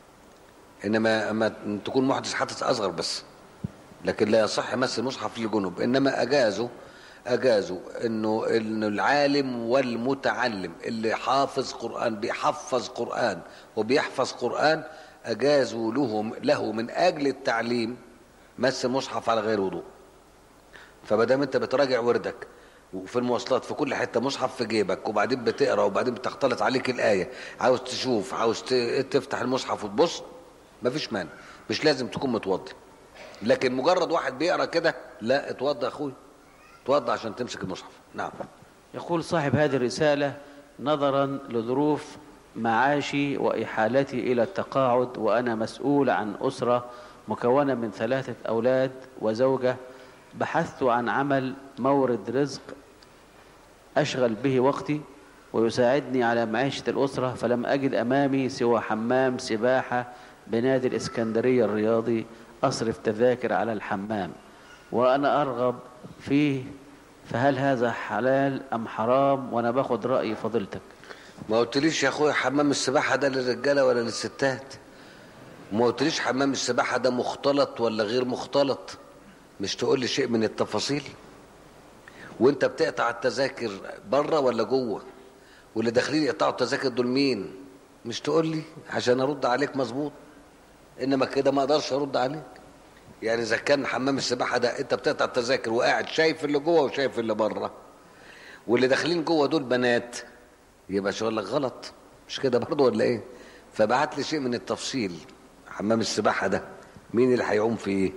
إنما أما تكون محدث حدث أصغر بس لكن لا يصح مس المصحف للجنوب إنما أجازوا أجازوا إنه إنه العالم والمتعلم اللي حافظ قرآن بيحفظ قرآن وبيحفظ قرآن أجازوا له له من أجل التعليم مس المصحف على غير وضوء فمادام انت بتراجع وردك وفي المواصلات في كل حته مصحف في جيبك وبعدين بتقرا وبعدين بتختلط عليك الايه عاوز تشوف عاوز ت- تفتح المصحف وتبص مفيش مانع مش لازم تكون متوضي لكن مجرد واحد بيقرا كده لا اتوضى يا اخوي اتوضى عشان تمسك المصحف نعم يقول صاحب هذه الرسالة نظرا لظروف معاشي وإحالتي إلى التقاعد وأنا مسؤول عن أسرة مكونة من ثلاثة أولاد وزوجة بحثت عن عمل مورد رزق أشغل به وقتي ويساعدني على معيشة الأسرة فلم أجد أمامي سوى حمام سباحة بنادي الإسكندرية الرياضي أصرف تذاكر على الحمام وأنا أرغب فيه فهل هذا حلال أم حرام وأنا باخد رأي فضيلتك ما قلتليش يا اخويا حمام السباحه ده للرجاله ولا للستات ما قلتليش حمام السباحه ده مختلط ولا غير مختلط مش تقول لي شيء من التفاصيل وانت بتقطع التذاكر بره ولا جوه واللي داخلين يقطعوا التذاكر دول مين مش تقول لي عشان ارد عليك مظبوط انما كده ما اقدرش ارد عليك يعني اذا كان حمام السباحه ده انت بتقطع التذاكر وقاعد شايف اللي جوه وشايف اللي بره واللي داخلين جوه دول بنات يبقى شغلك غلط مش كده برضه ولا ايه فبعت لي شيء من التفصيل حمام السباحه ده مين اللي هيعوم فيه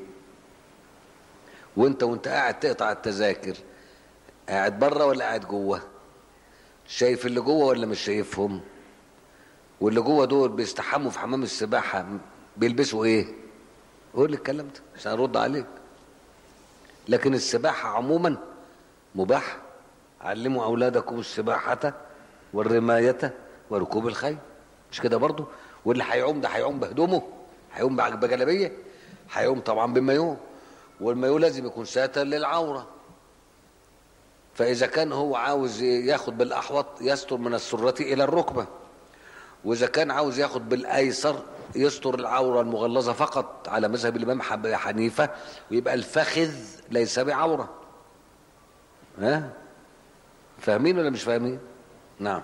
وانت وانت قاعد تقطع التذاكر قاعد بره ولا قاعد جوه شايف اللي جوه ولا مش شايفهم واللي جوه دول بيستحموا في حمام السباحه بيلبسوا ايه قول لي الكلام ده عشان ارد عليك لكن السباحه عموما مباح علموا اولادكم السباحه والرمايه وركوب الخيل مش كده برضو واللي هيعوم ده هيعوم بهدومه هيعوم بجلابيه هيعوم طبعا بمايوه والمايوه لازم يكون ساتر للعوره فاذا كان هو عاوز ياخد بالاحوط يستر من السره الى الركبه واذا كان عاوز ياخد بالايسر يستر العوره المغلظه فقط على مذهب الامام حب- حنيفه ويبقى الفخذ ليس بعوره ها فاهمين ولا مش فاهمين نعم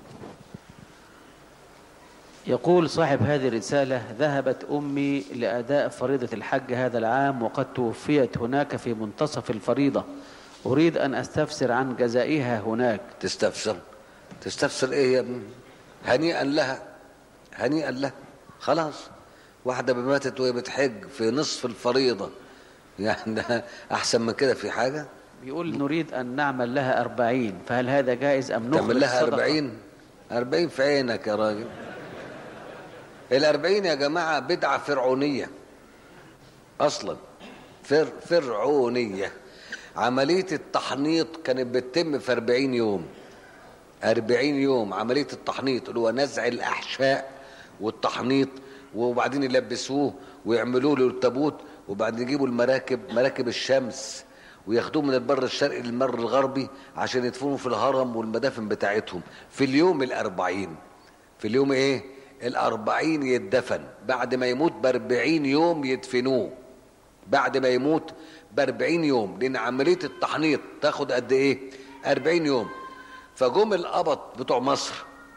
يقول صاحب هذه الرسالة ذهبت أمي لأداء فريضة الحج هذا العام وقد توفيت هناك في منتصف الفريضة أريد أن أستفسر عن جزائها هناك تستفسر تستفسر ايه يا ابني هنيئا لها هنيئا لها خلاص واحدة ماتت وهي بتحج في نصف الفريضة يعني ده احسن من كده في حاجة بيقول نريد أن نعمل لها أربعين فهل هذا جائز أم نخرج تعمل لها صدقة؟ أربعين أربعين في عينك يا راجل الأربعين يا جماعة بدعة فرعونية أصلا فر فرعونية عملية التحنيط كانت بتتم في أربعين يوم أربعين يوم عملية التحنيط اللي هو نزع الأحشاء والتحنيط وبعدين يلبسوه ويعملوا له التابوت وبعدين يجيبوا المراكب مراكب الشمس وياخدوه من البر الشرقي للبر الغربي عشان يدفنوا في الهرم والمدافن بتاعتهم في اليوم الأربعين في اليوم ايه الأربعين يتدفن بعد ما يموت بأربعين يوم يدفنوه بعد ما يموت بأربعين يوم لأن عملية التحنيط تاخد قد ايه أربعين يوم فجم القبط بتوع مصر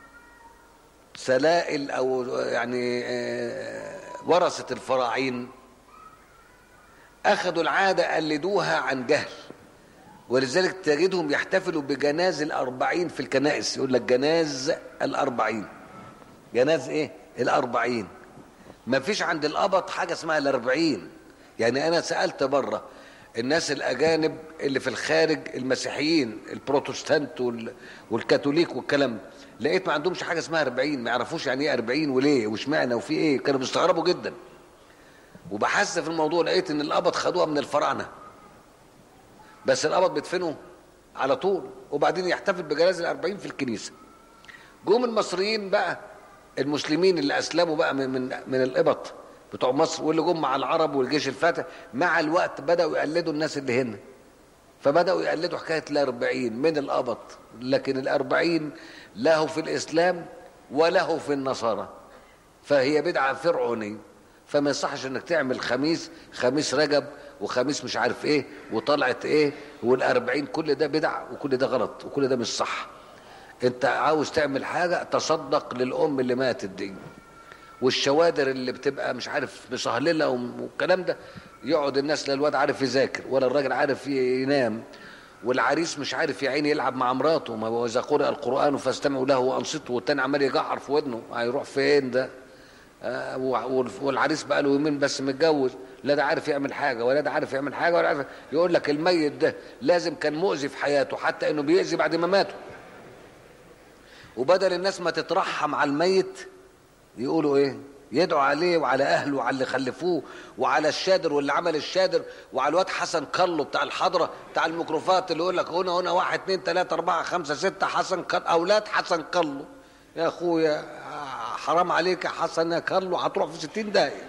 سلائل او يعني آه، ورثة الفراعين اخذوا العادة قلدوها عن جهل ولذلك تجدهم يحتفلوا بجناز الأربعين في الكنائس يقول لك جناز الأربعين جناز ايه الأربعين ما فيش عند القبط حاجة اسمها الأربعين يعني أنا سألت بره الناس الأجانب اللي في الخارج المسيحيين البروتستانت وال- والكاثوليك والكلام ده. لقيت ما عندهمش حاجة اسمها أربعين ما يعرفوش يعني ايه أربعين وليه واشمعنى وفي ايه كانوا بيستغربوا جدا وبحثت في الموضوع لقيت ان القبط خدوها من الفراعنه بس القبط بيدفنوا على طول وبعدين يحتفل بجنازه الأربعين في الكنيسه جم المصريين بقى المسلمين اللي اسلموا بقى من من, من القبط بتوع مصر واللي جم مع العرب والجيش الفاتح مع الوقت بداوا يقلدوا الناس اللي هنا فبداوا يقلدوا حكايه الأربعين من القبط لكن الأربعين له في الاسلام وله في النصارى فهي بدعه فرعونيه فما يصحش انك تعمل خميس خميس رجب وخميس مش عارف ايه وطلعت ايه والأربعين كل ده بدع وكل ده غلط وكل ده مش صح انت عاوز تعمل حاجة تصدق للأم اللي ماتت دي والشوادر اللي بتبقى مش عارف مصهلله والكلام ده يقعد الناس لا الواد عارف يذاكر ولا الراجل عارف ينام والعريس مش عارف يا عيني يلعب مع مراته ما هو اذا قرأ القرآن فاستمعوا له وانصتوا والتاني عمال يجعر في ودنه هيروح فين ده آه والعريس بقى له يومين بس متجوز لا ده عارف يعمل حاجه ولا ده عارف يعمل حاجه ولا عارف يقول لك الميت ده لازم كان مؤذي في حياته حتى انه بيأذي بعد ما ماته وبدل الناس ما تترحم على الميت يقولوا ايه يدعوا عليه وعلى اهله وعلى اللي خلفوه وعلى الشادر واللي عمل الشادر وعلى الواد حسن كلو بتاع الحضره بتاع الميكروفات اللي يقول لك هنا هنا واحد اثنين ثلاثه اربعه خمسه سته حسن كل اولاد حسن كلو يا اخويا حرام عليك يا حسن يا كلو هتروح في 60 دقيقه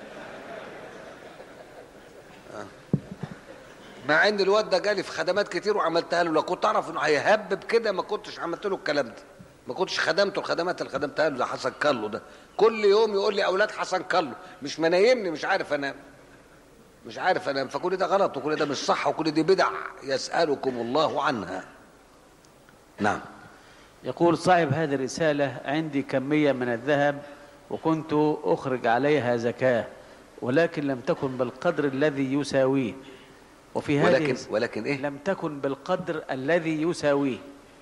مع ان الواد ده جالي في خدمات كتير وعملتها له لو كنت اعرف انه هيهبب كده ما كنتش عملت له الكلام ده ما كنتش خدمته الخدمات اللي خدمتها له ده حسن كلو ده كل يوم يقول لي اولاد حسن كلو مش منايمني مش عارف انام مش عارف انام فكل ده غلط وكل ده مش صح وكل دي بدع يسالكم الله عنها نعم يقول صاحب هذه الرسالة عندي كمية من الذهب وكنت أخرج عليها زكاة ولكن لم تكن بالقدر الذي يساويه وفي هذه ولكن ولكن ايه لم تكن بالقدر الذي يساويه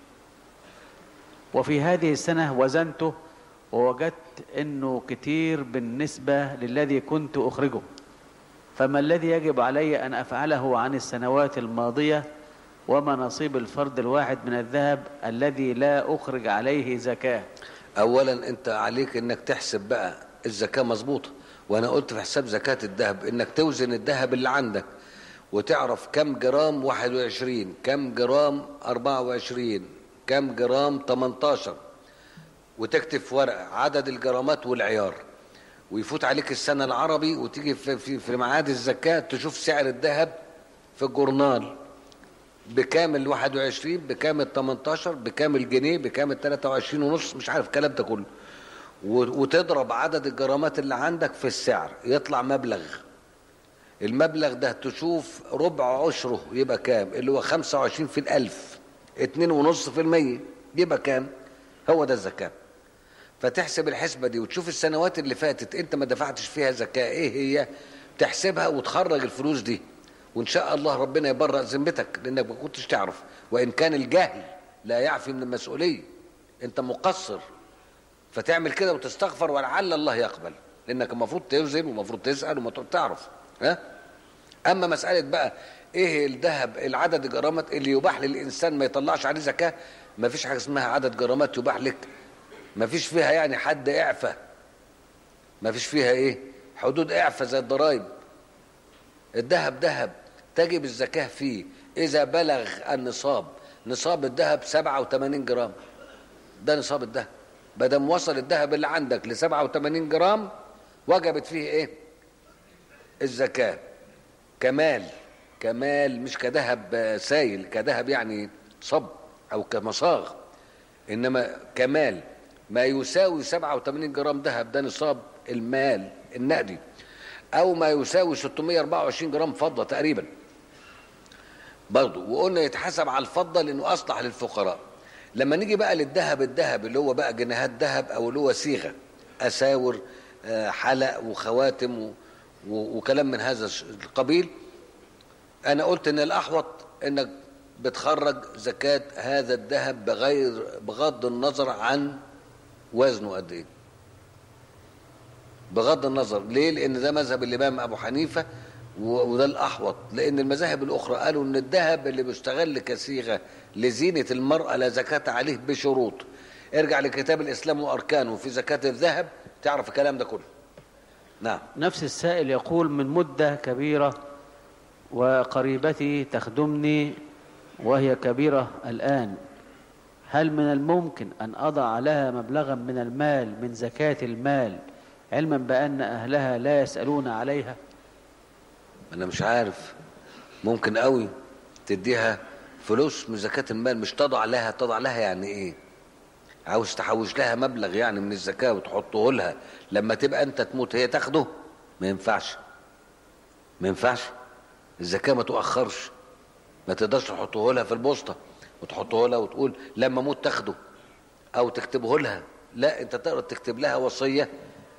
وفي هذه السنة وزنته ووجدت انه كتير بالنسبة للذي كنت اخرجه فما الذي يجب علي ان افعله عن السنوات الماضية وما نصيب الفرد الواحد من الذهب الذي لا اخرج عليه زكاة اولا انت عليك انك تحسب بقى الزكاة مظبوطة وانا قلت في حساب زكاة الذهب انك توزن الذهب اللي عندك وتعرف كم جرام 21 كم جرام 24 كم جرام 18 وتكتب في ورقه عدد الجرامات والعيار ويفوت عليك السنه العربي وتيجي في في, في ميعاد الزكاه تشوف سعر الذهب في الجورنال بكام ال 21 بكام ال 18 بكام الجنيه بكام ال 23 ونص مش عارف الكلام ده كله وتضرب عدد الجرامات اللي عندك في السعر يطلع مبلغ المبلغ ده تشوف ربع عشره يبقى كام اللي هو 25 في الألف اتنين ونص في المية يبقى كام هو ده الزكاة فتحسب الحسبة دي وتشوف السنوات اللي فاتت انت ما دفعتش فيها زكاة ايه هي تحسبها وتخرج الفلوس دي وان شاء الله ربنا يبرأ ذمتك لانك ما كنتش تعرف وان كان الجهل لا يعفي من المسؤولية انت مقصر فتعمل كده وتستغفر ولعل الله يقبل لانك المفروض توزن ومفروض تسأل ومفروض تعرف ها اما مسألة بقى ايه الذهب العدد الجرامات اللي يباح للانسان ما يطلعش عليه زكاه ما فيش حاجه اسمها عدد جرامات يباح لك ما فيش فيها يعني حد اعفى ما فيش فيها ايه حدود اعفى زي الضرائب الذهب ذهب تجب الزكاه فيه اذا بلغ النصاب نصاب الذهب 87 جرام ده نصاب الذهب بدل وصل الذهب اللي عندك ل 87 جرام وجبت فيه ايه الزكاه كمال كمال مش كذهب سايل كذهب يعني صب او كمصاغ انما كمال ما يساوي 87 جرام ذهب ده نصاب المال النقدي او ما يساوي 624 جرام فضه تقريبا برضه وقلنا يتحسب على الفضه لانه اصلح للفقراء لما نيجي بقى للذهب الذهب اللي هو بقى جنيهات ذهب او اللي هو صيغه اساور حلق وخواتم وكلام من هذا القبيل انا قلت ان الاحوط انك بتخرج زكاة هذا الذهب بغير بغض النظر عن وزنه قد ايه بغض النظر ليه لان ده مذهب الامام ابو حنيفة وده الاحوط لان المذاهب الاخرى قالوا ان الذهب اللي بيستغل كصيغة لزينة المرأة لا زكاة عليه بشروط ارجع لكتاب الاسلام واركانه في زكاة الذهب تعرف الكلام ده كله نعم نفس السائل يقول من مدة كبيرة وقريبتي تخدمني وهي كبيرة الآن هل من الممكن أن أضع لها مبلغا من المال من زكاة المال علما بأن أهلها لا يسألون عليها انا مش عارف ممكن قوي تديها فلوس من زكاة المال مش تضع لها تضع لها يعني ايه عاوز تحوش لها مبلغ يعني من الزكاة وتحطه لها لما تبقى انت تموت هي تاخده ما ينفعش ما ينفعش الزكاة ما تؤخرش ما تقدرش تحطه لها في البوسطة وتحطه لها وتقول لما اموت تاخده او تكتبه لها لا انت تقدر تكتب لها وصية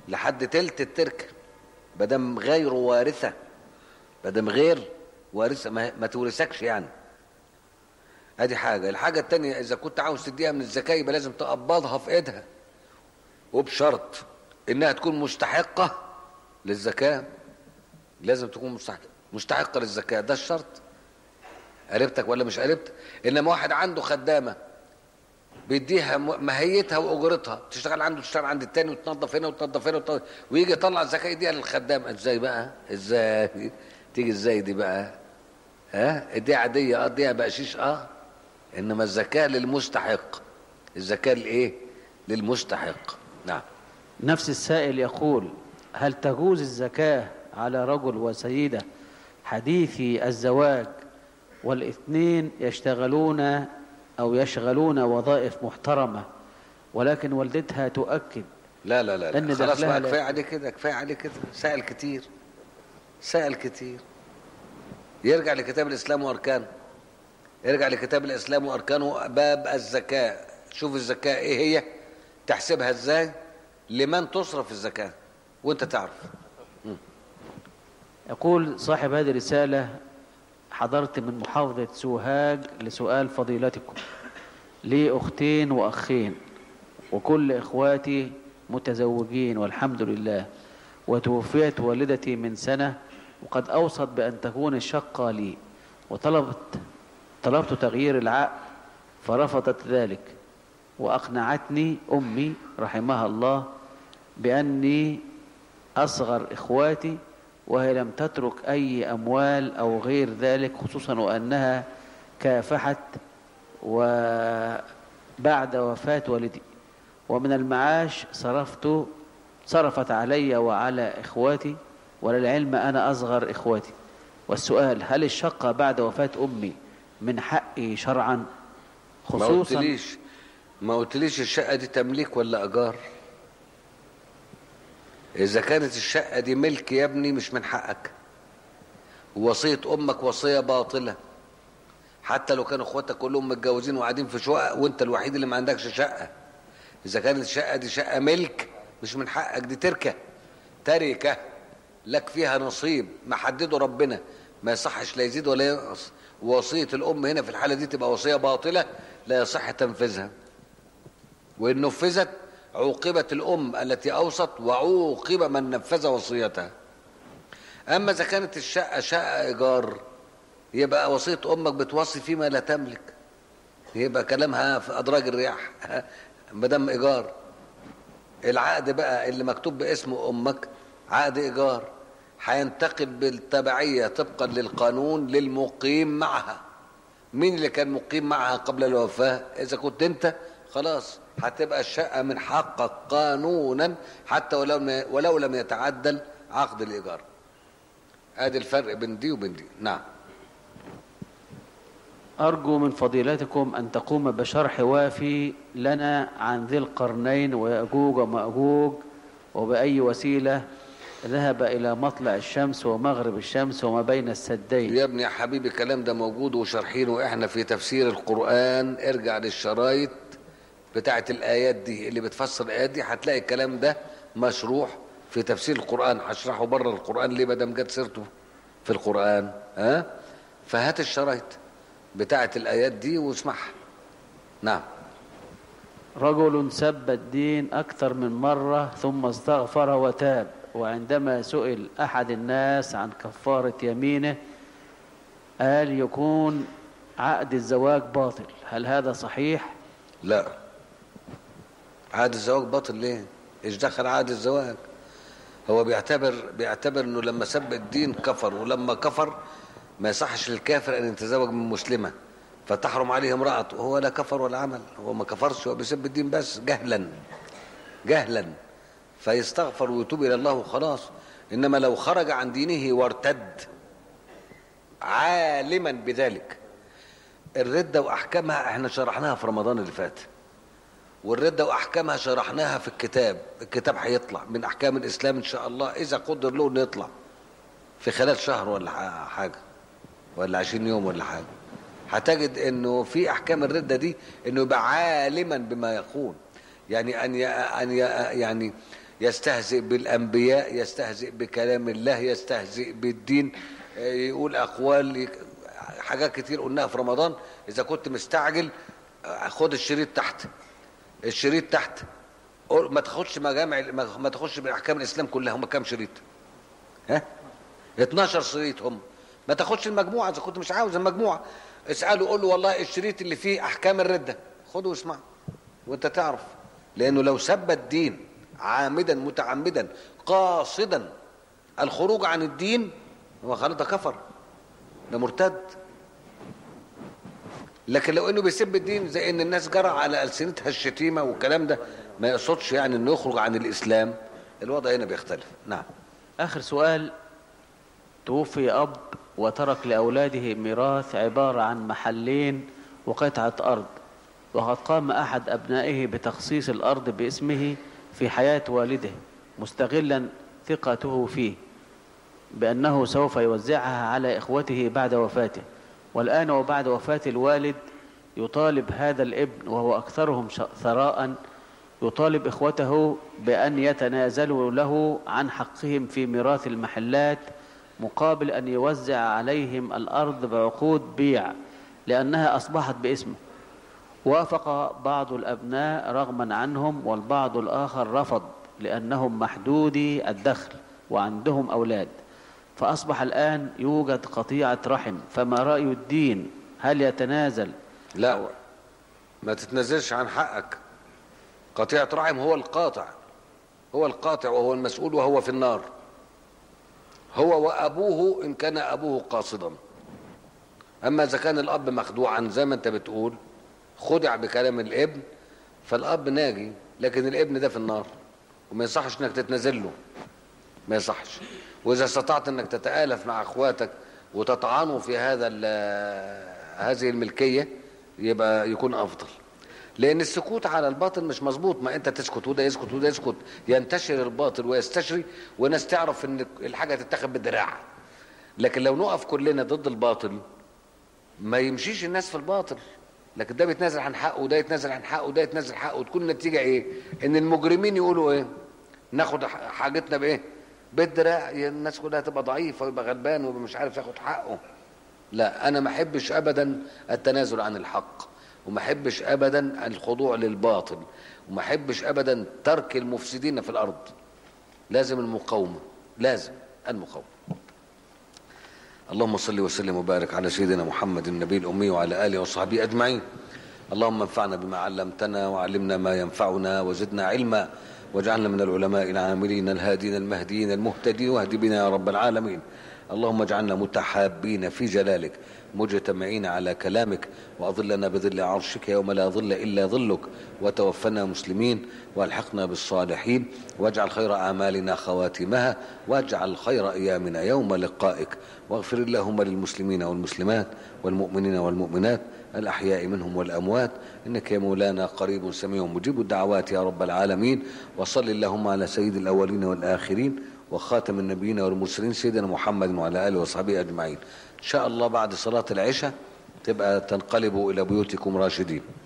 لحد تلت التركه بدم غير وارثه بدم غير وارثه ما, ما تورثكش يعني ادي حاجه الحاجه التانية اذا كنت عاوز تديها من الزكاه يبقى لازم تقبضها في ايدها وبشرط انها تكون مستحقه للزكاه لازم تكون مستحقه مستحقه للزكاه ده الشرط قريبتك ولا مش قريبتك انما واحد عنده خدامه بيديها م- ماهيتها واجرتها تشتغل عنده تشتغل عند التاني وتنظف هنا وتنظف هنا وتنظف ويجي يطلع الزكاه يديها للخدام ازاي بقى ازاي تيجي ازاي دي بقى ها دي عاديه اه اديها بقشيش اه انما الزكاه للمستحق الزكاه لايه للمستحق نعم نفس السائل يقول هل تجوز الزكاة على رجل وسيدة حديثي الزواج والاثنين يشتغلون أو يشغلون وظائف محترمة ولكن والدتها تؤكد لا لا لا, لأن لا. خلاص دخلها بقى لا- كفايه عليه كده كفايه عليه كده سائل كتير سائل كتير يرجع لكتاب الاسلام واركانه يرجع لكتاب الاسلام واركانه باب الزكاه شوف الزكاه ايه هي تحسبها ازاي لمن تصرف الزكاه وانت تعرف يقول صاحب هذه الرسالة حضرت من محافظة سوهاج لسؤال فضيلتكم لي أختين وأخين وكل إخواتي متزوجين والحمد لله وتوفيت والدتي من سنة وقد أوصت بأن تكون الشقة لي وطلبت طلبت تغيير العقد فرفضت ذلك وأقنعتني أمي رحمها الله بأني أصغر إخواتي وهي لم تترك أي أموال أو غير ذلك خصوصا وأنها كافحت وبعد وفاة والدي ومن المعاش صرفت صرفت علي وعلى إخواتي وللعلم أنا أصغر إخواتي والسؤال هل الشقة بعد وفاة أمي من حقي شرعا ما خصوصا قلتليش ما قلتليش الشقه دي تمليك ولا ايجار اذا كانت الشقه دي ملك يا ابني مش من حقك ووصيه امك وصيه باطله حتى لو كانوا اخواتك كلهم متجوزين وقاعدين في شقق وانت الوحيد اللي ما عندكش شقه اذا كانت الشقه دي شقه ملك مش من حقك دي تركه تركه لك فيها نصيب محدده ربنا ما يصحش لا يزيد ولا ينقص ووصيه الام هنا في الحاله دي تبقى وصيه باطله لا يصح تنفيذها وان نفذت عوقبت الام التي اوصت وعوقب من نفذ وصيتها اما اذا كانت الشقه شقه ايجار يبقى وصيه امك بتوصي فيما لا تملك يبقى كلامها في ادراج الرياح ما دام ايجار العقد بقى اللي مكتوب باسم امك عقد ايجار هينتقل بالتبعيه طبقا للقانون للمقيم معها مين اللي كان مقيم معها قبل الوفاه اذا كنت انت خلاص هتبقى الشقه من حقك قانونا حتى ولو ولو لم يتعدل عقد الايجار ادي الفرق بين دي وبين دي نعم أرجو من فضيلتكم أن تقوم بشرح وافي لنا عن ذي القرنين ويأجوج ومأجوج وبأي وسيلة ذهب إلى مطلع الشمس ومغرب الشمس وما بين السدين يا ابني يا حبيبي الكلام ده موجود وشارحينه احنا في تفسير القرآن ارجع للشرايط بتاعت الآيات دي اللي بتفسر الآيات دي هتلاقي الكلام ده مشروح في تفسير القرآن هشرحه بره القرآن ليه ما دام جت سيرته في القرآن ها فهات الشرايط بتاعت الآيات دي واسمعها نعم رجل سب الدين أكثر من مرة ثم استغفر وتاب وعندما سئل أحد الناس عن كفارة يمينه قال يكون عقد الزواج باطل هل هذا صحيح؟ لا عقد الزواج باطل ليه ايش دخل عقد الزواج هو بيعتبر بيعتبر انه لما سب الدين كفر ولما كفر ما يصحش للكافر ان يتزوج من مسلمه فتحرم عليه امرأته وهو لا كفر ولا عمل هو ما كفرش هو بيسب الدين بس جهلا جهلا فيستغفر ويتوب الى الله وخلاص انما لو خرج عن دينه وارتد عالما بذلك الردة واحكامها احنا شرحناها في رمضان اللي فات والردة واحكامها شرحناها في الكتاب الكتاب هيطلع من احكام الاسلام ان شاء الله اذا قدر له انه يطلع في خلال شهر ولا ح- حاجه ولا عشرين يوم ولا حاجه هتجد انه في احكام الردة دي انه يبقى عالما بما يقول يعني ان ي... ان ي... يعني يستهزئ بالأنبياء يستهزئ بكلام الله يستهزئ بالدين آه، يقول أقوال يك- حاجات كتير قلناها في رمضان إذا كنت مستعجل آه، خد الشريط تحت الشريط تحت قول- ما تاخدش مجامع ما ما تاخدش باحكام الاسلام كلها هم كام شريط ها 12 شريط هم ما تاخدش المجموعه اذا كنت مش عاوز المجموعه اساله قول له والله الشريط اللي فيه احكام الرده خده واسمعه وانت تعرف لانه لو سب الدين عامدا متعمدا قاصدا الخروج عن الدين هو خلاص ده كفر ده مرتد لكن لو انه بيسب الدين زي ان الناس جرى على السنتها الشتيمه والكلام ده ما يقصدش يعني انه يخرج عن الاسلام الوضع هنا بيختلف نعم آخر سؤال توفي أب وترك لأولاده ميراث عبارة عن محلين وقطعة أرض وقد قام أحد أبنائه بتخصيص الأرض باسمه في حياة والده مستغلا ثقته فيه بأنه سوف يوزعها على إخوته بعد وفاته والآن وبعد وفاة الوالد يطالب هذا الابن وهو أكثرهم ش- ثراء يطالب إخوته بأن يتنازلوا له عن حقهم في ميراث المحلات مقابل أن يوزع عليهم الأرض بعقود بيع لأنها أصبحت باسمه وافق بعض الأبناء رغما عنهم والبعض الآخر رفض لأنهم محدودي الدخل وعندهم أولاد فأصبح الآن يوجد قطيعة رحم فما رأي الدين هل يتنازل لا ما تتنازلش عن حقك قطيعة رحم هو القاطع هو القاطع وهو المسؤول وهو في النار هو وأبوه إن كان أبوه قاصدا أما إذا كان الأب مخدوعا زي ما أنت بتقول خدع بكلام الابن فالأب ناجي لكن الابن ده في النار وما يصحش إنك تتنازل له ما يصحش واذا استطعت انك تتالف مع اخواتك وتطعنوا في هذا ال- هذه الملكيه يبقى يكون افضل لان السكوت على الباطل مش مظبوط ما انت تسكت وده يسكت وده يسكت ينتشر الباطل ويستشري وناس تعرف ان الحاجه تتاخد بالدراع لكن لو نقف كلنا ضد الباطل ما يمشيش الناس في الباطل لكن ده بيتنازل عن حقه وده يتنازل عن حقه وده يتنازل عن حقه وتكون النتيجه ايه ان المجرمين يقولوا ايه ناخد ح- حاجتنا بايه بالدراع الناس كلها تبقى ضعيفه ويبقى غلبان ويبقى مش عارف ياخد حقه لا انا ما احبش ابدا التنازل عن الحق وما احبش ابدا الخضوع للباطل وما احبش ابدا ترك المفسدين في الارض لازم المقاومه لازم المقاومه اللهم صل وسلم وبارك على سيدنا محمد النبي الأمي وعلى آله وصحبه أجمعين اللهم انفعنا بما علمتنا وعلمنا ما ينفعنا وزدنا علما واجعلنا من العلماء العاملين الهادين المهديين المهتدين واهد بنا يا رب العالمين اللهم اجعلنا متحابين في جلالك مجتمعين على كلامك واظلنا بظل عرشك يوم لا ظل الا ظلك وتوفنا مسلمين والحقنا بالصالحين واجعل خير اعمالنا خواتمها واجعل خير ايامنا يوم لقائك واغفر اللهم للمسلمين والمسلمات والمؤمنين والمؤمنات الأحياء منهم والأموات إنك يا مولانا قريب سميع مجيب الدعوات يا رب العالمين وصل اللهم على سيد الأولين والآخرين وخاتم النبيين والمرسلين سيدنا محمد وعلى آله وصحبه أجمعين إن شاء الله بعد صلاة العشاء تبقى تنقلبوا إلى بيوتكم راشدين